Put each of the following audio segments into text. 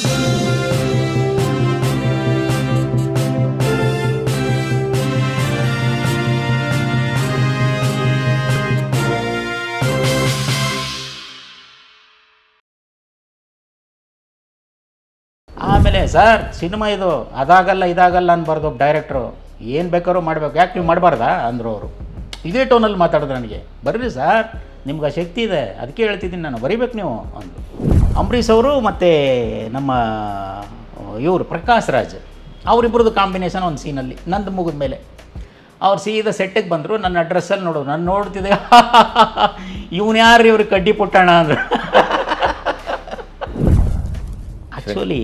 ಆಮೇಲೆ sir cinema ಇದು ಅದಾಗಲ್ಲ ಇದಾಗಲ್ಲ ಅನ್ಬಾರ್ದು ಒಬ್ಬ ಡೈರೆಕ್ಟ್ರು ಏನು ಬೇಕಾದ್ರೂ ಮಾಡಬೇಕು ಯಾಕೆ ನೀವು ಮಾಡಬಾರ್ದಾ ಅಂದರು ಅವರು ಇದೇ ಟೋನಲ್ಲಿ ಮಾತಾಡಿದ್ರು ನನಗೆ ಬರ್ರಿ ಸರ್ ನಿಮ್ಗೆ ಆ ಶಕ್ತಿ ಇದೆ ಅದಕ್ಕೆ ಹೇಳ್ತಿದ್ದೀನಿ ನಾನು ಬರಿಬೇಕು ನೀವು ಅಂದರು ಅಂಬರೀಷ್ ಅವರು ಮತ್ತು ನಮ್ಮ ಇವರು ಪ್ರಕಾಶ್ ರಾಜ್ ಅವರಿಬ್ಬರದ್ದು ಕಾಂಬಿನೇಷನ್ ಒಂದು ಸೀನಲ್ಲಿ ನಂದು ಮುಗಿದ ಮೇಲೆ ಅವ್ರು ಸೀದಾ ಸೆಟ್ಟಿಗೆ ಬಂದರು ನನ್ನ ಅಡ್ರೆಸ್ಸಲ್ಲಿ ನೋಡೋದು ನಾನು ನೋಡ್ತಿದ್ದೆ ಇವನು ಯಾರು ಇವ್ರಿಗೆ ಕಡ್ಡಿ ಪುಟ್ಟಣ ಅಂದರು ಆ್ಯಕ್ಚುಲಿ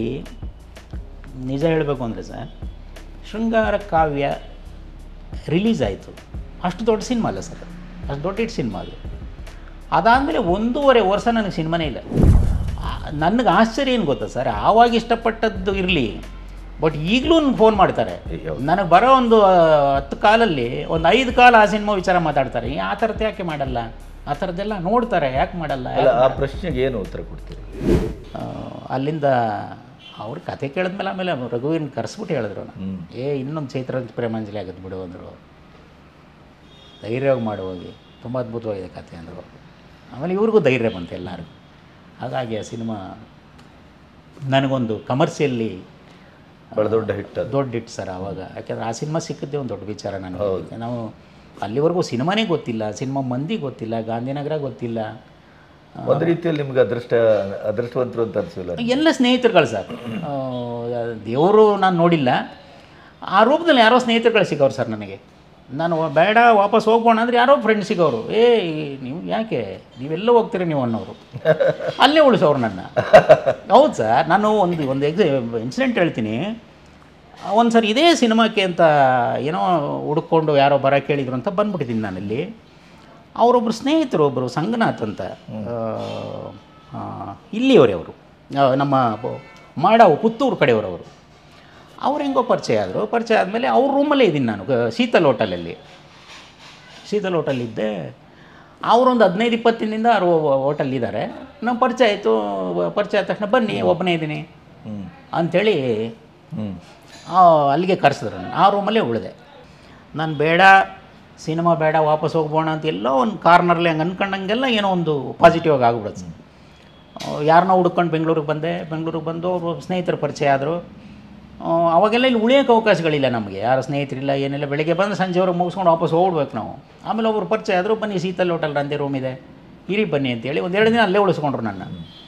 ನಿಜ ಹೇಳಬೇಕು ಅಂದರೆ ಸರ್ ಶೃಂಗಾರ ಕಾವ್ಯ ರಿಲೀಸ್ ಆಯಿತು ಅಷ್ಟು ದೊಡ್ಡ ಸಿನಿಮಾ ಅಲ್ಲ ಸರ್ ಅಷ್ಟು ದೊಡ್ಡ ಹಿಟ್ ಸಿನಿಮಾ ಅದು ಅದಾದಮೇಲೆ ಒಂದೂವರೆ ವರ್ಷ ನನಗೆ ಸಿನಿಮಾನೇ ಇಲ್ಲ ನನಗೆ ಆಶ್ಚರ್ಯ ಏನು ಗೊತ್ತಾ ಸರ್ ಆವಾಗ ಇಷ್ಟಪಟ್ಟದ್ದು ಇರಲಿ ಬಟ್ ಈಗಲೂ ಫೋನ್ ಮಾಡ್ತಾರೆ ಅಯ್ಯೋ. ನನಗೆ ಬರೋ ಒಂದು ಆ, ಹತ್ತು ಕಾಲಲ್ಲಿ ಒಂದು ಐದು ಕಾಲ ಆ ಸಿನಿಮಾ ವಿಚಾರ ಮಾತಾಡ್ತಾರೆ ಈ ಆ ಥರದ್ದು ಯಾಕೆ ಮಾಡಲ್ಲ ಆ ಥರದ್ದೆಲ್ಲ ನೋಡ್ತಾರೆ ಯಾಕೆ ಮಾಡಲ್ಲ ಅಲ್ಲ ಯಾಕ್ ಆ ಪ್ರಶ್ನೆಗೆ ಏನು ಉತ್ತರ ಕೊಡ್ತೀರಿ ಆ, ಅಲ್ಲಿಂದ ಅವ್ರ ಕತೆ ಕೇಳಿದ್ಮೇಲೆ ಆಮೇಲೆ ರಘುವಿನ ಕರೆಸ್ಬಿಟ್ಟು ಹೇಳಿದ್ರು ನಾನು ಹ್ಮ್. ಏ ಇನ್ನೊಂದು ಚೈತ್ರ ಪ್ರೇಮಾಂಜಲಿ ಆಗುತ್ತೆ ಬಿಡು ಅಂದರು ಧೈರ್ಯವಾಗಿ ಮಾಡಿ ಹೋಗಿ ತುಂಬ ಅದ್ಭುತವಾಗಿದೆ ಕತೆ ಅಂದರು ಆಮೇಲೆ ಇವ್ರಿಗೂ ಧೈರ್ಯ ಬಂತು ಎಲ್ಲರಿಗೂ ಹಾಗಾಗಿ ಆ ಸಿನಿಮಾ ನನಗೊಂದು ಕಮರ್ಷಿಯಲ್ಲಿ ಬಹಳ ದೊಡ್ಡ ಹಿಟ್ ಅದು ದೊಡ್ಡ ಹಿಟ್ ಸರ್ ಆವಾಗ ಯಾಕೆಂದ್ರೆ ಆ ಸಿನಿಮಾ ಸಿಕ್ಕಿದ್ದೇ ಒಂದು ದೊಡ್ಡ ವಿಚಾರ ನನಗೆ ನಾವು ಅಲ್ಲಿವರೆಗೂ ಸಿನಿಮಾನೇ ಗೊತ್ತಿಲ್ಲ ಸಿನಿಮಾ ಮಂದಿ ಗೊತ್ತಿಲ್ಲ ಗಾಂಧಿನಗರ ಗೊತ್ತಿಲ್ಲ ಒಂದು ರೀತಿಯಲ್ಲಿ ನಿಮ್ಗೆ ಅದೃಷ್ಟ ಅದೃಷ್ಟವಂತರು ಅಂತ ಅನ್ಸಿಲ್ಲ ಎಲ್ಲ ಸ್ನೇಹಿತರುಗಳು ಸರ್ ದೇವರು ನಾನು ನೋಡಿಲ್ಲ ಆ ರೂಪದಲ್ಲಿ ಯಾರೋ ಸ್ನೇಹಿತರುಗಳು ಸಿಗೋರು ಸರ್ ನನಗೆ ನಾನು ಬೇಡ ವಾಪಸ್ ಹೋಗೋಣ ಅಂದರೆ ಯಾರೋ ಫ್ರೆಂಡ್ ಸಿಗೋರು ಏ ನೀವು ಯಾಕೆ ನೀವೆಲ್ಲ ಹೋಗ್ತೀರಿ ನೀವು ಅನ್ನೋರು ಅಲ್ಲೇ ಉಳಿಸೋರು ನನ್ನ ಹೌದು ಸರ್ ನಾನು ಒಂದು ಒಂದು ಎಕ್ಸ ಇನ್ಸಿಡೆಂಟ್ ಹೇಳ್ತೀನಿ ಒಂದು ಸರಿ ಇದೇ ಸಿನಿಮಾಕ್ಕೆ ಅಂತ ಏನೋ ಹುಡುಕೊಂಡು ಯಾರೋ ಬರ ಕೇಳಿದ್ರು ಅಂತ ಬಂದ್ಬಿಟ್ಟಿದ್ದೀನಿ ನಾನಲ್ಲಿ ಅವರೊಬ್ಬರು ಸ್ನೇಹಿತರು ಒಬ್ಬರು ಸಂಗನಾಥ್ ಅಂತ ಆ, ಆ, ಇಲ್ಲಿಯವರೇ ಅವರು ಆ, ನಮ್ಮ ಬ- ಮಾಡಾವು ಪುತ್ತೂರು ಕಡೆಯವರು ಅವರು ಅವ್ರು ಹೆಂಗೋ ಪರಿಚಯ ಆದರು ಪರಿಚಯ ಆದಮೇಲೆ ಅವ್ರ ರೂಮಲ್ಲೇ ಇದ್ದೀನಿ ನಾನು ಗ- ಶೀತಲ್ ಹೋಟೆಲಲ್ಲಿ ಶೀತಲ್ ಹೋಟೆಲಿದ್ದೆ ಅವರೊಂದು ಹದಿನೈದು ಇಪ್ಪತ್ತು ದಿನದಿಂದ ಅವರು ಹೋಟೆಲ್ ಇದ್ದಾರೆ ನಮ್ಮ ಪರಿಚಯ ಆಯಿತು ಪರಿಚಯ ಆದ ತಕ್ಷಣ ಬನ್ನಿ ಒಬ್ಬನೇ ಇದ್ದೀನಿ ಹ್ಞೂ ಅಂಥೇಳಿ ಹ್ಞೂ ಆ, ಅಲ್ಲಿಗೆ ಕರೆಸಿದ್ರು ನಾನು ಆ ರೂಮಲ್ಲೇ ಉಳಿದೆ ನಾನು ಬೇಡ ಸಿನಿಮಾ ಬೇಡ ವಾಪಸ್ ಹೋಗ್ಬೋಣ ಅಂತ ಎಲ್ಲೋ ಒಂದು ಕಾರ್ನರ್ಲಿ ಹಂಗೆ ಅನ್ಕೊಂಡಂಗೆಲ್ಲ ಏನೋ ಒಂದು ಪಾಸಿಟಿವ್ ಆಗಿ ಆಗ್ಬಿಡುತ್ತೆ ಯಾರನ್ನೋ ಹುಡ್ಕೊಂಡು ಬೆಂಗಳೂರಿಗೆ ಬಂದೆ ಬೆಂಗಳೂರಿಗೆ ಬಂದು ಅವರು ಸ್ನೇಹಿತರ ಪರಿಚಯ ಆದರು ಅವಾಗೆಲ್ಲ ಇಲ್ಲಿ ಉಳಿಯೋಕ್ಕೆ ಅವಕಾಶಗಳಿಲ್ಲ ನಮಗೆ ಯಾರು ಸ್ನೇಹಿತರಿಲ್ಲ ಏನಿಲ್ಲ ಬೆಳಿಗ್ಗೆ ಬಂದು ಸಂಜೆವರೆಗೆ ಮುಗಿಸ್ಕೊಂಡು ವಾಪಸ್ ಹೋಗ್ಬೇಕು ನಾವು ಆಮೇಲೆ ಒಬ್ಬರು ಪರಿಚಯ ಆದರು ಬನ್ನಿ ಶೀತಲ್ ಹೋಟೆಲ್ ನಂದೇ ರೂಮ್ ಇದೆ ಇರಿ ಬನ್ನಿ ಅಂತೇಳಿ ಒಂದೆರಡು ದಿನ ಅಲ್ಲೇ ಉಳಿಸ್ಕೊಂಡ್ರು ನನ್ನ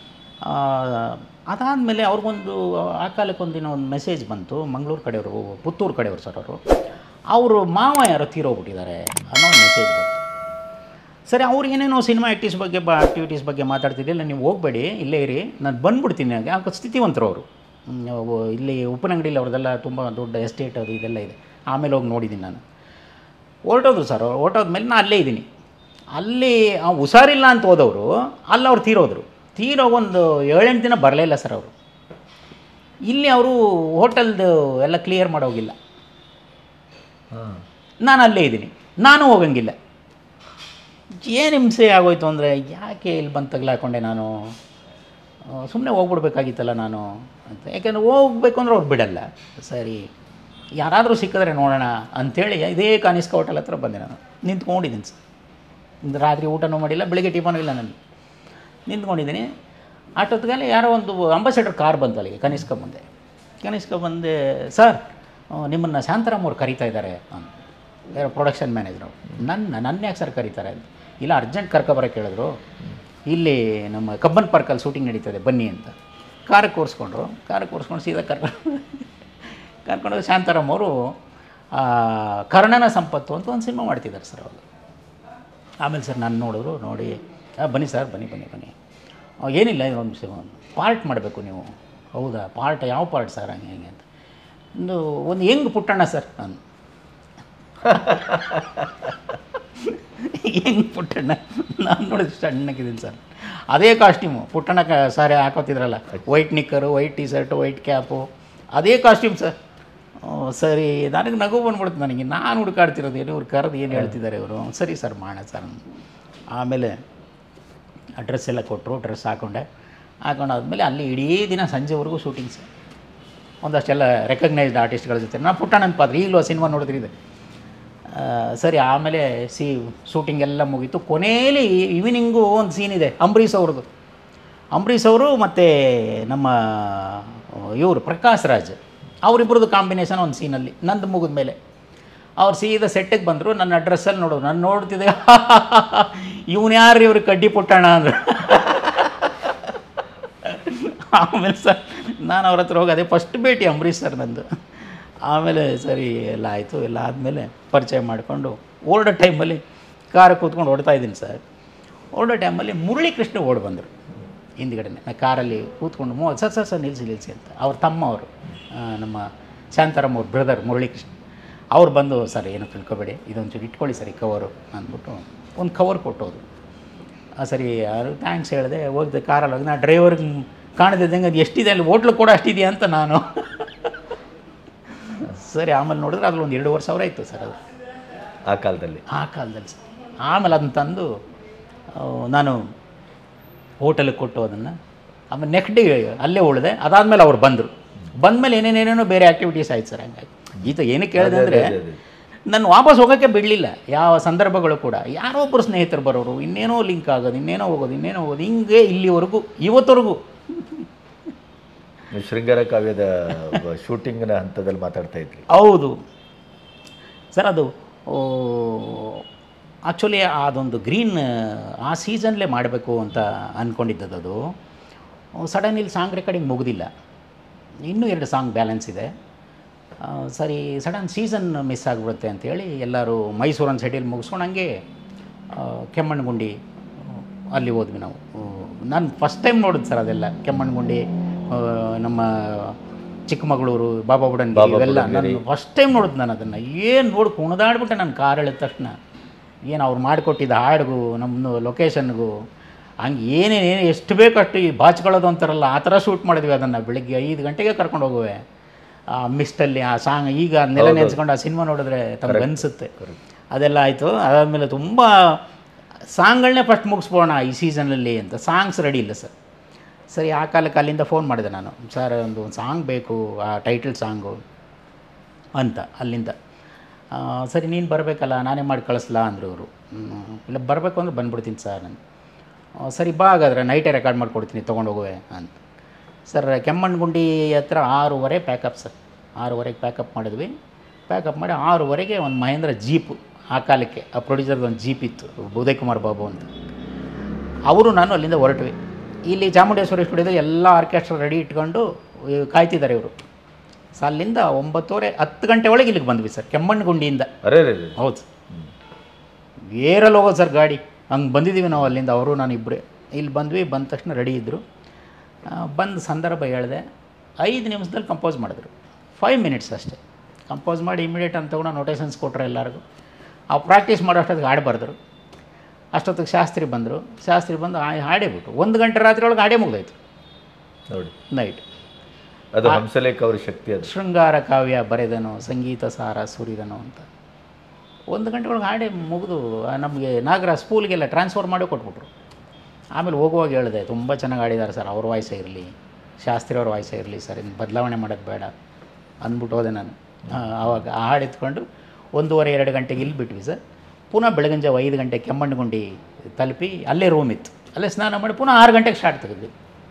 ಅದಾದಮೇಲೆ ಅವ್ರಿಗೊಂದು ಆ ಕಾಲಕ್ಕೆ ಒಂದು ದಿನ ಒಂದು ಮೆಸೇಜ್ ಬಂತು ಮಂಗಳೂರು ಕಡೆಯವರು ಪುತ್ತೂರು ಕಡೆಯವರು ಸರ್ ಅವರು ಅವರು ಮಾವ ಯಾರೋ ತೀರೋಗ್ಬಿಟ್ಟಿದ್ದಾರೆ ಅನ್ನೋ ಒಂದು ಮೆಸೇಜ್ ಬಂತು ಸರಿ ಅವ್ರು ಏನೇನೋ ಸಿನಿಮಾ ಆ್ಯಕ್ಟಿವ್ಸ್ ಬಗ್ಗೆ ಬ ಆ್ಯಕ್ಟಿವಿಟೀಸ್ ಬಗ್ಗೆ ಮಾತಾಡ್ತಿದ್ದಿಲ್ಲ ನೀವು ಹೋಗಬೇಡಿ ಇಲ್ಲೇ ಇರಿ ನಾನು ಬಂದ್ಬಿಡ್ತೀನಿ ಆಗ ಆಗ ಸ್ಥಿತಿವಂತರು ಅವರು ಹ್ಮ್, ಅವು ಇಲ್ಲಿ ಉಪನಂಗಡಿಲಿ ಅವ್ರದ್ದೆಲ್ಲ ತುಂಬ ದೊಡ್ಡ ಎಸ್ಟೇಟ್ ಅದು ಇದೆಲ್ಲ ಇದೆ ಆಮೇಲೆ ಹೋಗಿ ನೋಡಿದ್ದೀನಿ ನಾನು ಹೊರಟೋದ್ರು ಸರ್ ಹೊರಟೋದ್ಮೇಲೆ ನಾನು ಅಲ್ಲೇ ಇದ್ದೀನಿ ಅಲ್ಲಿ ಆ ಹುಷಾರಿಲ್ಲ ಅಂತ ಹೋದವರು ಅಲ್ಲಿ ಅವ್ರು ತೀರೋದ್ರು ತೀರೋ ಒಂದು ಏಳೆಂಟು ದಿನ ಬರಲೇ ಇಲ್ಲ ಸರ್ ಅವರು ಇಲ್ಲಿ ಅವರು ಹೋಟೆಲ್ದು ಎಲ್ಲ ಕ್ಲಿಯರ್ ಮಾಡೋಗಿಲ್ಲ ಹಾಂ ನಾನು ಅಲ್ಲೇ ಇದ್ದೀನಿ ನಾನು ಹೋಗಂಗಿಲ್ಲ ಏನು ಹಿಂಸೆ ಆಗೋಯ್ತು ಅಂದರೆ ಯಾಕೆ ಇಲ್ಲಿ ಬಂದು ತಗಲಾಕೊಂಡೆ ನಾನು ಸುಮ್ಮನೆ ಹೋಗ್ಬಿಡ್ಬೇಕಾಗಿತ್ತಲ್ಲ ನಾನು ಅಂತ ಯಾಕೆಂದ್ರೆ ಹೋಗ್ಬೇಕು ಅಂದ್ರೆ ಅವ್ರು ಬಿಡಲ್ಲ ಸರಿ ಯಾರಾದರೂ ಸಿಕ್ಕಿದ್ರೆ ನೋಡೋಣ ಅಂಥೇಳಿ ಇದೇ ಕಾನಿಸ್ಕ ಹೋಟೆಲ್ ಹತ್ರ ಬಂದೆ ನಾನು ನಿಂತ್ಕೊಂಡಿದ್ದೀನಿ ಸರ್ ಒಂದು ರಾತ್ರಿ ಊಟನೂ ಮಾಡಿಲ್ಲ ಬೆಳಿಗ್ಗೆ ಟಿಫನೂ ಇಲ್ಲ ನನಗೆ ನಿಂತ್ಕೊಂಡಿದ್ದೀನಿ ಆಟೋದ್ಗಲ್ಲಿ ಯಾರೋ ಒಂದು ಅಂಬಾಸೆಡರ್ ಕಾರ್ ಬಂತು ಅಲ್ಲಿಗೆ ಕನಿಷ್ಕ ಮುಂದೆ ಕನಿಷ್ಕ ಬಂದೆ ಸರ್ ನಿಮ್ಮನ್ನು ಶಾಂತಾರಾಮ್ ಅವ್ರು ಕರೀತಾ ಇದ್ದಾರೆ ಅಂತ ಯಾರೋ ಪ್ರೊಡಕ್ಷನ್ ಮ್ಯಾನೇಜರು ನನ್ನ ನನ್ನ ಯಾಕೆ ಸರ್ ಕರೀತಾರೆ ಅಂತ ಇಲ್ಲ ಅರ್ಜೆಂಟ್ ಕರ್ಕೊಬರಕ್ಕೆ ಹೇಳಿದ್ರು ಇಲ್ಲಿ ನಮ್ಮ ಕಬ್ಬನ್ ಪಾರ್ಕಲ್ಲಿ ಶೂಟಿಂಗ್ ನಡೀತದೆ ಬನ್ನಿ ಅಂತ ಕಾರಿಗೆ ಕೂರಿಸ್ಕೊಂಡ್ರು ಕಾರಿಗೆ ಕೂರಿಸ್ಕೊಂಡು ಸೀದಾ ಕರ್ಕೊಂಡು ಕರ್ಕೊಂಡೋಗಿ ಶಾಂತಾರಾಮ್ ಅವರು ಆ, ಕರ್ಣನ ಸಂಪತ್ತು ಅಂತ ಒಂದು ಸಿನಿಮಾ ಮಾಡ್ತಿದ್ದಾರೆ ಸರ್ ಅವರು ಆಮೇಲೆ ಸರ್ ನಾನು ನೋಡಿದ್ರು ನೋಡಿ "ಆ, ಬನ್ನಿ ಸರ್ ಬನ್ನಿ ಬನ್ನಿ ಬನ್ನಿ ಆ, ಏನಿಲ್ಲ ಇದೊಂದು ಪಾರ್ಟ್ ಮಾಡಬೇಕು ನೀವು ಹೌದಾ ಪಾರ್ಟ್ ಯಾವ ಪಾರ್ಟ್ ಸರ್ ಹಂಗೆ ಹೆಂಗೆ ಅಂತ ಒಂದು ಒಂದು ಹೆಂಗ್ ಪುಟ್ಟಣ್ಣ ಸರ್ ನಾನು ಹೆಂಗ್ ಪುಟ್ಟಣ್ಣ ನಾನು ನೋಡಿದ್ರೆ ಸಣ್ಣಕ್ಕಿದ್ದೀನಿ ಸರ್ ಅದೇ ಕಾಸ್ಟ್ಯೂಮು ಪುಟ್ಟಣ್ಣ ಕ ಸಾರಿ ಹಾಕೋತಿದ್ರಲ್ಲ white knicker white T shirt white cap ಅದೇ ಕಾಸ್ಟ್ಯೂಮ್ ಸರ್ ಹ್ಮ್, ಸರಿ ನನಗೆ ನಗು ಬಂದ್ಬಿಡುತ್ತೆ ನನಗೆ ನಾನು ಹುಡುಕಾಡ್ತಿರೋದು ಏನು ಇವ್ರು ಕರೆದು ಏನು ಹೇಳ್ತಿದ್ದಾರೆ ಇವರು ಸರಿ ಸರ್ ಮಾಡೋಣ ಸರ್ ಆಮೇಲೆ ಡ್ರೆಸ್ ಎಲ್ಲ ಕೊಟ್ಟರು ಡ್ರೆಸ್ ಹಾಕೊಂಡೆ ಹಾಕೊಂಡಾದ್ಮೇಲೆ ಅಲ್ಲಿ ಇಡೀ ದಿನ ಸಂಜೆವರೆಗೂ ಶೂಟಿಂಗ್ ಸರ್ ಒಂದಷ್ಟೆಲ್ಲ ರೆಕಗ್ನೈಸ್ಡ್ ಆರ್ಟಿಸ್ಟ್ಗಳ ಜೊತೆ ನಾನು ಪುಟ್ಟಣ್ಣನ ಪಾತ್ರ ಈಗಲೂ ಆ ಸಿನಿಮಾ ನೋಡಿದ್ರೆ ಇದೆ ಆ, ಸರಿ ಆಮೇಲೆ ಸಿ ಶೂಟಿಂಗ್ ಎಲ್ಲ ಮುಗೀತು ಕೊನೆಯಲ್ಲಿ ಈವ್ನಿಂಗು ಒಂದು ಸೀನ್ ಇದೆ ಅಂಬರೀಷ್ ಅವ್ರದ್ದು ಅಂಬರೀಷ್ ಅವರು ಮತ್ತು ನಮ್ಮ ಇವರು ಪ್ರಕಾಶ್ ರಾಜ್ ಅವರಿಬ್ಬರದ್ದು ಕಾಂಬಿನೇಷನ್ ಒಂದು ಸೀನಲ್ಲಿ ನಂದು ಮುಗಿದ ಮೇಲೆ ಅವ್ರು ಸೀದಾ ಸೆಟ್ಟಿಗೆ ಬಂದರು ನನ್ನ ಅಡ್ರೆಸ್ಸಲ್ಲಿ ನೋಡೋದು ನಾನು ನೋಡ್ತಿದ್ದೆ ಇವನು ಯಾರು ಇವ್ರಿಗೆ ಕಡ್ಡಿ ಪುಟ್ಟಣ ಅಂದರು ಆಮೇಲೆ ಸರ್ ನಾನು ಅವ್ರ ಹತ್ರ ಹೋಗಿ ಅದೇ ಫಸ್ಟ್ ಭೇಟಿ ಅಂಬರೀಷ್ ಸರ್ ನಂದು ಆಮೇಲೆ ಸರಿ ಎಲ್ಲ ಆಯಿತು ಎಲ್ಲ ಆದಮೇಲೆ ಪರಿಚಯ ಮಾಡಿಕೊಂಡು ಓಡೋ ಟೈಮಲ್ಲಿ ಕಾರ್ ಕೂತ್ಕೊಂಡು ಓಡ್ತಾ ಇದ್ದೀನಿ ಸರ್ ಓಡೋ ಟೈಮಲ್ಲಿ ಮುರಳಿ ಕೃಷ್ಣ ಓಡಿ ಬಂದರು ಹಿಂದ್ಗಡೆನೆ ನಾ ಕಾರಲ್ಲಿ ಕೂತ್ಕೊಂಡು ಮೋ ಸರ್ ಸರ್ ಸರ್ ನಿಲ್ಲಿಸಿ ನಿಲ್ಲಿಸಿ ಅಂತ ಅವ್ರ ತಮ್ಮ ಅವರು ಆ, ನಮ್ಮ ಶಾಂತಾರಾಮ್ ಅವ್ರ ಬ್ರದರ್ ಮುರಳಿ ಕೃಷ್ಣ ಅವ್ರು ಬಂದು ಸರ್ ಏನು ತಿಳ್ಕೊಬೇಡಿ ಇದೊಂಚೂರು ಇಟ್ಕೊಳ್ಳಿ ಸರಿ ಕವರು ಅಂದ್ಬಿಟ್ಟು ಒಂದು ಕವರ್ ಕೊಟ್ಟೋದು ಆ, ಸರಿ ಯಾರು ಥ್ಯಾಂಕ್ಸ್ ಹೇಳಿದೆ ಹೋಗಿದ್ದೆ ಕಾರಲ್ಲಿ ಹೋಗಿ ನಾ ಡ್ರೈವರ್ಗೆ ಕಾಣದಿದ್ದಂಗೆ ಅದು ಎಷ್ಟಿದೆ ಅಲ್ಲಿ ಹೋಟ್ಲು ಕೂಡ ಅಷ್ಟಿದೆಯಾ ಅಂತ ನಾನು ಸರಿ ಆಮೇಲೆ ನೋಡಿದ್ರೆ ಅದ್ರಲ್ಲಿ ಒಂದು ಎರಡೂವರೆ ಸಾವಿರ ಇತ್ತು ಸರ್ ಅದು ಆ ಕಾಲದಲ್ಲಿ ಆ ಕಾಲದಲ್ಲಿ ಸರ್ ಆಮೇಲೆ ಅದನ್ನ ತಂದು ಆ, ನಾನು ಹೋಟೆಲಿಗೆ ಕೊಟ್ಟು ಅದನ್ನು ಆಮೇಲೆ ನೆಕ್ಸ್ಟ್ ಡೇ ಅಲ್ಲೇ ಉಳಿದೆ ಅದಾದಮೇಲೆ ಅವ್ರು ಬಂದರು ಬಂದಮೇಲೆ ಏನೇನೇನೇನೋ ಬೇರೆ ಆ್ಯಕ್ಟಿವಿಟೀಸ್ ಆಯ್ತು ಸರ್ ಹಂಗಾಗಿ ಈತ ಏನಕ್ಕೆ ಕೇಳಿದೆ ಅಂದರೆ ಅದೇ, ಅದೇ. ನಾನು ವಾಪಸ್ ಹೋಗೋಕ್ಕೆ ಬಿಡಲಿಲ್ಲ ಯಾವ ಸಂದರ್ಭಗಳು ಕೂಡ ಯಾರೋ ಒಬ್ಬರು ಸ್ನೇಹಿತರು ಬರೋರು ಇನ್ನೇನೋ ಲಿಂಕ್ ಆಗೋದು ಇನ್ನೇನೋ ಹೋಗೋದು ಇನ್ನೇನೋ ಹೋಗೋದು ಹಿಂಗೆ ಇಲ್ಲಿವರೆಗೂ ಇವತ್ತವರೆಗೂ ನೀವು ಶೃಂಗಾರ ಕಾವ್ಯದ ಶೂಟಿಂಗ್ನ ಹಂತದಲ್ಲಿ ಮಾತಾಡ್ತಾ ಇದ್ರಿ ಹೌದು ಸರ್ ಅದು ಆ್ಯಕ್ಚುಲಿ ಅದೊಂದು ಗ್ರೀನ್ ಆ ಸೀಸನ್ಲೇ ಮಾಡಬೇಕು ಅಂತ ಅಂದ್ಕೊಂಡಿದ್ದದ್ದು ಅದು ಸಡನ್ ಇಲ್ಲಿ ಸಾಂಗ್ ರೆಕಾರ್ಡಿಂಗ್ ಮುಗಿದಿಲ್ಲ ಇನ್ನೂ ಎರಡು ಸಾಂಗ್ ಬ್ಯಾಲೆನ್ಸ್ ಇದೆ ಆ, ಸರಿ ಸಡನ್ ಸೀಸನ್ ಮಿಸ್ ಆಗಿಬಿಡುತ್ತೆ ಅಂತೇಳಿ ಎಲ್ಲರೂ ಮೈಸೂರನ್ನು ಸೈಡಲ್ಲಿ ಮುಗಿಸ್ಕೊಂಡು ಹಂಗೆ ಆ, ಕೆಮ್ಮಣ್ಣಗುಂಡಿ ಆ, ಅಲ್ಲಿ ಹೋದ್ವಿ ನಾವು ನಾನು ಫಸ್ಟ್ ಟೈಮ್ ನೋಡಿದ್ದು ಸರ್ ಅದೆಲ್ಲ ಕೆಮ್ಮಣ್ಣಗುಂಡಿ ಆ, ನಮ್ಮ ಚಿಕ್ಕಮಗಳೂರು ಬಾಬಾ ಬುಡನ್ಗಿರಿ ಬಾಬಾ ಇವೆಲ್ಲ ಬುಡನ್ಗಿರಿ. ನಾನು ಫಸ್ಟ್ ಟೈಮ್ ನೋಡಿದ್ದು ನಾನು ಅದನ್ನು ಏನು ನೋಡಿ ಕುಣಿದಾಡ್ಬಿಟ್ಟೆ ನಾನು ಕಾರ್ ಹೇಳಿದ ತಕ್ಷಣ ಏನು ಅವ್ರು ಮಾಡಿಕೊಟ್ಟಿದ್ದ ಹಾಡಿಗೂ ನಮ್ಮದು ಲೊಕೇಶನ್ಗೂ ಹಂಗೆ ಏನೇನೇನು ಎಷ್ಟು ಬೇಕೋ ಅಷ್ಟು ಈ ಬಾಚ್ಕೊಳ್ಳೋದು ಅಂತಾರಲ್ಲ ಆ ಥರ ಶೂಟ್ ಮಾಡಿದ್ವಿ ಅದನ್ನು ಬೆಳಿಗ್ಗೆ ಐದು ಗಂಟೆಗೆ ಕರ್ಕೊಂಡು ಹೋಗುವೆ ಆ ಮಿಸ್ಟಲ್ಲಿ ಆ ಸಾಂಗ್ ಈಗ ಅದನ್ನೆಲ್ಲ ಹೌದು. ನೆನೆಸ್ಕೊಂಡು ಆ ಸಿನಿಮಾ ನೋಡಿದ್ರೆ ತಮ್ಗೆ Correct. ಅನಿಸುತ್ತೆ Correct. ಅದೆಲ್ಲ ಆಯಿತು ಅದಾದಮೇಲೆ ತುಂಬ ಸಾಂಗ್ಗಳನ್ನೇ ಫಸ್ಟ್ ಮುಗಿಸ್ಬೋಣ ಈ ಸೀಸನಲ್ಲಿ ಅಂತ ಸಾಂಗ್ಸ್ ರೆಡಿ ಇಲ್ಲ ಸರ್ ಸರಿ ಆ ಕಾಲಕ್ಕೆ ಅಲ್ಲಿಂದ ಫೋನ್ ಮಾಡಿದೆ ನಾನು ಸರ್ ಒಂದು ಒಂದು ಸಾಂಗ್ ಬೇಕು ಆ ಟೈಟಲ್ ಸಾಂಗು ಅಂತ ಅಲ್ಲಿಂದ ಆ, ಸರಿ ನೀನು ಬರಬೇಕಲ್ಲ ನಾನೇ ಮಾಡಿ ಕಳಿಸ್ಲಾ ಅಂದರು ಅವರು ಇಲ್ಲ ಬರಬೇಕು ಅಂದ್ರೆ ಬಂದ್ಬಿಡ್ತೀನಿ ಸರ್ ನಾನು ಆ, ಸರಿ ಬಾ ಹಾಗಾದ್ರೆ ನೈಟೇ ರೆಕಾರ್ಡ್ ಮಾಡಿಕೊಡ್ತೀನಿ ತೊಗೊಂಡು ಹೋಗುವೆ ಅಂತ ಸರ್ ಕೆಮ್ಮಣ್ಣಗುಂಡಿ ಹತ್ರ ಆರೂವರೆ ಪ್ಯಾಕಪ್ ಸರ್ ಆರೂವರೆಗೆ ಪ್ಯಾಕಪ್ ಮಾಡಿದ್ವಿ ಪ್ಯಾಕಪ್ ಮಾಡಿ ಆರೂವರೆಗೆ ಒಂದು ಮಹೇಂದ್ರ ಜೀಪು ಆ ಕಾಲಕ್ಕೆ ಆ ಪ್ರೊಡ್ಯೂಸರ್ದು ಒಂದು ಜೀಪ್ ಇತ್ತು ಉದಯ್ ಕುಮಾರ್ ಬಾಬು ಅಂತ ಅವರು ನಾನು ಅಲ್ಲಿಂದ ಹೊರಟ್ವಿ ಇಲ್ಲಿ ಚಾಮುಂಡೇಶ್ವರಿ ಸ್ಟುಡಿಯೋದಲ್ಲಿ ಎಲ್ಲ ಆರ್ಕೆಸ್ಟ್ರಾ ರೆಡಿ ಇಟ್ಕೊಂಡು ಇವ್ ಕಾಯ್ತಿದ್ದಾರೆ ಇವರು ಸೊ ಅಲ್ಲಿಂದ ಒಂಬತ್ತುವರೆ ಹತ್ತು ಗಂಟೆ ಒಳಗೆ ಇಲ್ಲಿಗೆ ಬಂದ್ವಿ ಸರ್ ಕೆಮ್ಮಣ್ಣಗುಂಡಿಯಿಂದ ಅರೇ ರೇ ರೇ. ಹೌದು ಸರ್ ಏರಲ್ಲಿ ಹೋಗೋದು ಸರ್ ಗಾಡಿ ಹಂಗೆ ಬಂದಿದ್ದೀವಿ ನಾವು ಅಲ್ಲಿಂದ ಅವರು ನಾನು ಇಬ್ಬರೇ ಇಲ್ಲಿ ಬಂದ್ವಿ ಬಂದ ತಕ್ಷಣ ರೆಡಿ ಇದ್ದರು ಬಂದ ಸಂದರ್ಭ ಹೇಳಿದೆ ಐದು ನಿಮಿಷದಲ್ಲಿ ಕಂಪೋಸ್ ಮಾಡಿದ್ರು ಫೈವ್ ಮಿನಿಟ್ಸ್ ಅಷ್ಟೇ ಕಂಪೋಸ್ ಮಾಡಿ ಇಮಿಡಿಯೇಟ್ ಅಂತ ತಗೊಂಡು ನೋಟೇಷನ್ಸ್ ಕೊಟ್ಟರು ಎಲ್ಲರಿಗೂ ಆ ಪ್ರಾಕ್ಟೀಸ್ ಮಾಡೋ ಅಷ್ಟೊತ್ತಿಗೆ ಹಾಡು ಬರೆದ್ರು ಅಷ್ಟೊತ್ತಿಗೆ ಶಾಸ್ತ್ರಿ ಬಂದರು ಶಾಸ್ತ್ರಿ ಬಂದು ಆ ಹಾಡೇ ಬಿಟ್ಟು ಒಂದು ಗಂಟೆ ರಾತ್ರಿ ಒಳಗೆ ಹಾಡೇ ಮುಗ್ದಾಯ್ತು ನೋಡಿ ನೈಟ್ ಅದು ಹಂಸಲೇಖ ಅವ್ರ ಶಕ್ತಿ ಅದು ಶೃಂಗಾರ ಕಾವ್ಯ ಬರೆದನು ಸಂಗೀತ ಸಾರ ಸುರಿದನು ಅಂತ ಒಂದು ಗಂಟೆ ಒಳಗೆ ಹಾಡೇ ಮುಗಿದು ನಮಗೆ ನಾಗರ ಸ್ಕೂಲ್ಗೆಲ್ಲ ಟ್ರಾನ್ಸ್ಫರ್ ಮಾಡಿ ಕೊಟ್ಬಿಟ್ರು ಆಮೇಲೆ ಹೋಗುವಾಗ ಹೇಳಿದೆ ತುಂಬ ಚೆನ್ನಾಗಿ ಆಡಿದ್ದಾರೆ ಸರ್ ಅವ್ರ ವಾಯ್ಸೇ ಇರಲಿ ಶಾಸ್ತ್ರಿ ಅವ್ರ ವಾಯ್ಸೇ ಇರಲಿ ಸರ್ ಇನ್ನು ಬದಲಾವಣೆ ಮಾಡೋದು ಬೇಡ ಅಂದ್ಬಿಟ್ಟು ಹೋದೆ ನಾನು ಆ, ಆವಾಗ ಆ ಹಾಡು ಎತ್ಕೊಂಡು ಒಂದೂವರೆ ಎರಡು ಗಂಟೆಗೆ ಇಲ್ಲಿ ಬಿಟ್ವಿ ಸರ್ ಪುನಃ ಬೆಳಗಿನ ಜಾವ ಐದು ಗಂಟೆ ಕೆಮ್ಮಣ್ಣಗುಂಡಿ ತಲುಪಿ ಅಲ್ಲೇ ರೂಮ್ ಇತ್ತು ಅಲ್ಲೇ ಸ್ನಾನ ಮಾಡಿ ಪುನಃ ಆರು ಗಂಟೆಗೆ ಸ್ಟಾರ್ಟ್ ತೆಗೆದ್ವಿ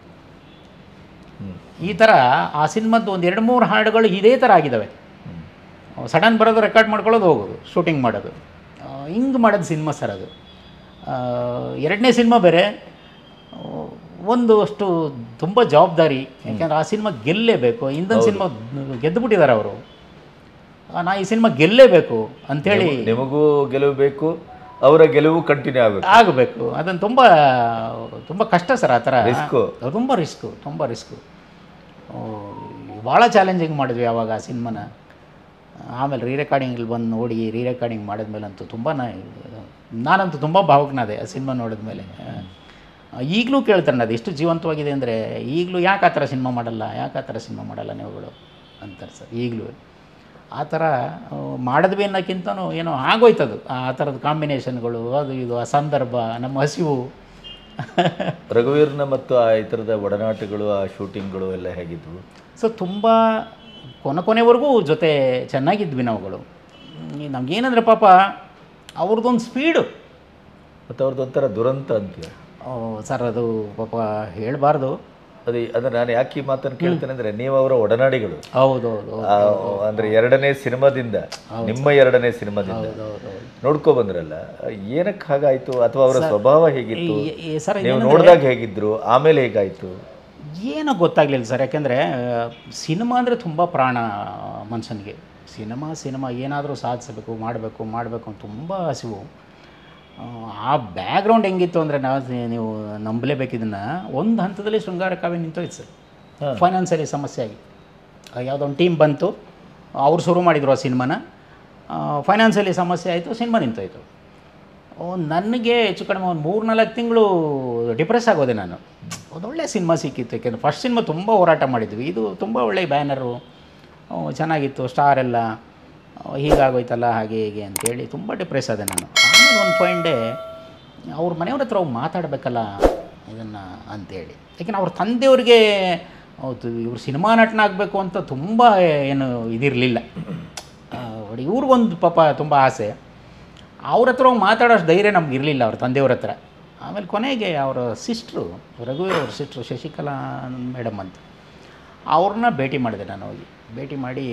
ಹ್ಮ್. ಈ ಥರ ಆ ಸಿನಿಮಾದ್ದು ಒಂದು ಎರಡು ಮೂರು ಹಾಡುಗಳು ಇದೇ ಥರ ಆಗಿದ್ದಾವೆ ಸಡನ್ ಬರೋದು ರೆಕಾರ್ಡ್ ಮಾಡ್ಕೊಳ್ಳೋದು ಹೋಗೋದು ಶೂಟಿಂಗ್ ಮಾಡೋದು ಹಿಂಗೆ ಮಾಡೋದು ಸಿನಿಮಾ ಸರ್ ಅದು ಆ, ಎರಡನೇ ಸಿನಿಮಾ ಬೇರೆ ಆ, ಒಂದು ಅಷ್ಟು ತುಂಬ ಜವಾಬ್ದಾರಿ ಯಾಕೆಂದ್ರೆ ಆ ಸಿನಿಮಾ ಗೆಲ್ಲೇಬೇಕು ಹಿಂದಿನ ಸಿನಿಮಾ ಗೆದ್ದು ಬಿಟ್ಟಿದ್ದಾರೆ ಅವರು ನಾ ಈ ಸಿನಿಮಾ ಗೆಲ್ಲೇಬೇಕು ಅಂಥೇಳಿ ನಿಮಗೂ- ನಿಮಗೂ ಗೆಲುವು ಬೇಕು ಅವರ ಗೆಲುವು ಕಂಟಿನ್ಯೂ ಆಗಬೇಕು ಆಗಬೇಕು ಅದನ್ನು ತುಂಬ ತುಂಬ ಕಷ್ಟ ಸರ್ ಆ ಥರ Risk. ತುಂಬ ರಿಸ್ಕು ತುಂಬ ರಿಸ್ಕು ಭಾಳ ಚಾಲೆಂಜಿಂಗ್ ಮಾಡಿದ್ವಿ ಆವಾಗ ಆ ಸಿನಿಮಾನ ಆಮೇಲೆ ರೀ ರೆಕಾರ್ಡಿಂಗಲ್ಲಿ ಬಂದು ನೋಡಿ ರೀ ರೆಕಾರ್ಡಿಂಗ್ ಮಾಡಿದ್ಮೇಲಂತೂ ತುಂಬ ನಾನಂತೂ ತುಂಬ ಭಾವುಕನಾದೆ ಆ ಸಿನಿಮಾ ನೋಡಿದ್ಮೇಲೆ ಈಗಲೂ ಕೇಳ್ತಾರೆ ಅದು ಎಷ್ಟು ಜೀವಂತವಾಗಿದೆ ಅಂದರೆ ಈಗಲೂ ಯಾಕೆ ಆ ಥರ ಸಿನಿಮಾ ಮಾಡಲ್ಲ ಯಾಕೆ ಆ ಥರ ಸಿನಿಮಾ ಮಾಡಲ್ಲ ನೀವುಗಳು ಅಂತಾರೆ ಸರ್ ಈಗಲೂ ಆ ಥರ ಆ, ಮಾಡಿದ್ವಿ ಅನ್ನೋಕ್ಕಿಂತನೂ ಏನೋ ಆಗೋಯ್ತದು ಆ ಥರದ ಕಾಂಬಿನೇಷನ್ಗಳು ಅದು ಇದು ಆ ಸಂದರ್ಭ ನಮ್ಮ ಹಸಿವು ರಘುವೀರ್ನ ಮತ್ತು ಆ ಇತರದ ಒಡನಾಟಗಳು ಆ ಶೂಟಿಂಗ್ಗಳು ಎಲ್ಲ ಹೇಗಿದ್ವು ಸೊ ತುಂಬ ಕೊನೆ ಕೊನೆವರೆಗೂ ಜೊತೆ ಚೆನ್ನಾಗಿದ್ವಿ ನಾವುಗಳು ಹ್ಮ್, ನಮ್ಗೇನಂದ್ರೆ ಪಾಪ ಅವ್ರದ್ದೊಂದು ಸ್ಪೀಡು ಮತ್ತು ಅವ್ರದ್ದು ಒಂಥರ ದುರಂತ ಅಂತೀಯ ಸರ್ ಅದು ಪಾಪ ಹೇಳಬಾರ್ದು ಅದೇ ಅಂದ್ರೆ ನಾನು ಯಾಕೆ ಈ ಮಾತನ್ನು ಕೇಳ್ತೇನೆ ಅಂದ್ರೆ ನೀವು ಅವರ ಒಡನಾಡಿಗಳು ಹೌದೌದು ಆ, ಅಂದ್ರೆ ಎರಡನೇ ಸಿನಿಮಾದಿಂದ ನಿಮ್ಮ ಎರಡನೇ ಸಿನಿಮಾದಿಂದ ಹೌದೌದು ನೋಡ್ಕೊ ಬಂದ್ರಲ್ಲ ಏನಕ್ಕೆ ಹಾಗಾಯ್ತು ಅಥವಾ ಅವರ ಸ್ವಭಾವ ಹೇಗಿತ್ತು ಸರ್ ನೀವು ನೋಡಿದಾಗ ಹೇಗಿದ್ರು ಆಮೇಲೆ ಹೇಗಾಯ್ತು ಏನೋ ಗೊತ್ತಾಗಲಿಲ್ಲ ಸರ್ ಯಾಕೆಂದರೆ ಸಿನಿಮಾ ಅಂದರೆ ತುಂಬ ಪ್ರಾಣ ಮನುಷ್ಯನಿಗೆ ಸಿನಿಮಾ ಸಿನಿಮಾ ಏನಾದರೂ ಸಾಧಿಸಬೇಕು ಮಾಡಬೇಕು ಮಾಡಬೇಕು ಅಂತ ತುಂಬ ಹಸಿವು ಆ, ಆ ಬ್ಯಾಕ್ಗ್ರೌಂಡ್ ಹೆಂಗಿತ್ತು ಅಂದರೆ ನಾವು ನೀವು ನಂಬಲೇಬೇಕು ಇದನ್ನು ಒಂದು ಹಂತದಲ್ಲಿ ಶೃಂಗಾರ ಕಾವ್ಯ ನಿಂತೋಯ್ತು ಸರ್ ಫೈನಾನ್ಸಿಯಲಿ ಸಮಸ್ಯೆ ಆಗಿ ಆ, ಯಾವುದೋ ಒಂದು ಟೀಮ್ ಬಂತು ಅವ್ರು ಶುರು ಮಾಡಿದ್ರು ಆ ಸಿನಿಮಾನ ಫೈನಾನ್ಸಿಯಲಿ ಸಮಸ್ಯೆ ಆಯಿತು ಸಿನಿಮಾ ನಿಂತೋಯ್ತು ಓ, ನನಗೆ ಹೆಚ್ಚು ಕಡಿಮೆ ಒಂದು ಮೂರು ನಾಲ್ಕು ತಿಂಗಳು ಡಿಪ್ರೆಸ್ ಆಗೋದೆ ನಾನು ಒಂದೊಳ್ಳೆ ಸಿನಿಮಾ ಸಿಕ್ಕಿತ್ತು ಯಾಕೆಂದರೆ ಫಸ್ಟ್ ಸಿನಿಮಾ ತುಂಬ ಹೋರಾಟ ಮಾಡಿದ್ವಿ ಇದು ತುಂಬ ಒಳ್ಳೆ ಬ್ಯಾನರು ಚೆನ್ನಾಗಿತ್ತು ಸ್ಟಾರ್ ಎಲ್ಲ ಆ, ಹೀಗಾಗೋಯ್ತಲ್ಲ ಹಾಗೆ ಹೀಗೆ ಅಂತೇಳಿ ತುಂಬ ಡಿಪ್ರೆಸ್ ಆದೆ ನಾನು ಆಮೇಲೆ ಒಂದು ಪಾಯಿಂಟ್ ಡೇ ಅವ್ರ ಮನೆಯವ್ರ ಹತ್ರ ಹೋಗಿ ಮಾತಾಡಬೇಕಲ್ಲ ಇದನ್ನು ಅಂತೇಳಿ ಯಾಕೆಂದ್ರೆ ಅವ್ರ ತಂದೆಯವ್ರಿಗೆ ಹೌದು ಇವ್ರು ಸಿನಿಮಾ ನಟನಾಗಬೇಕು ಅಂತ ತುಂಬ ಏನು ಇದಿರಲಿಲ್ಲ ಇವ್ರಿಗೊಂದು ಪಾಪ ತುಂಬ ಆಸೆ ಅವ್ರ ಹತ್ರ ಹೋಗಿ ಮಾತಾಡೋಷ್ಟು ಧೈರ್ಯ ನಮ್ಗೆ ಇರಲಿಲ್ಲ ಅವ್ರ ತಂದೆಯವ್ರ ಹತ್ರ ಆಮೇಲೆ ಕೊನೆಗೆ ಅವರ ಸಿಸ್ಟ್ರು ರಘುವೀರ್ ಅವ್ರ ಸಿಸ್ಟ್ರು ಶಶಿಕಲಾ ಮೇಡಮ್ ಅಂತ ಅವ್ರನ್ನ ಭೇಟಿ ಮಾಡಿದೆ ನಾನು ಹೋಗಿ ಭೇಟಿ ಮಾಡಿ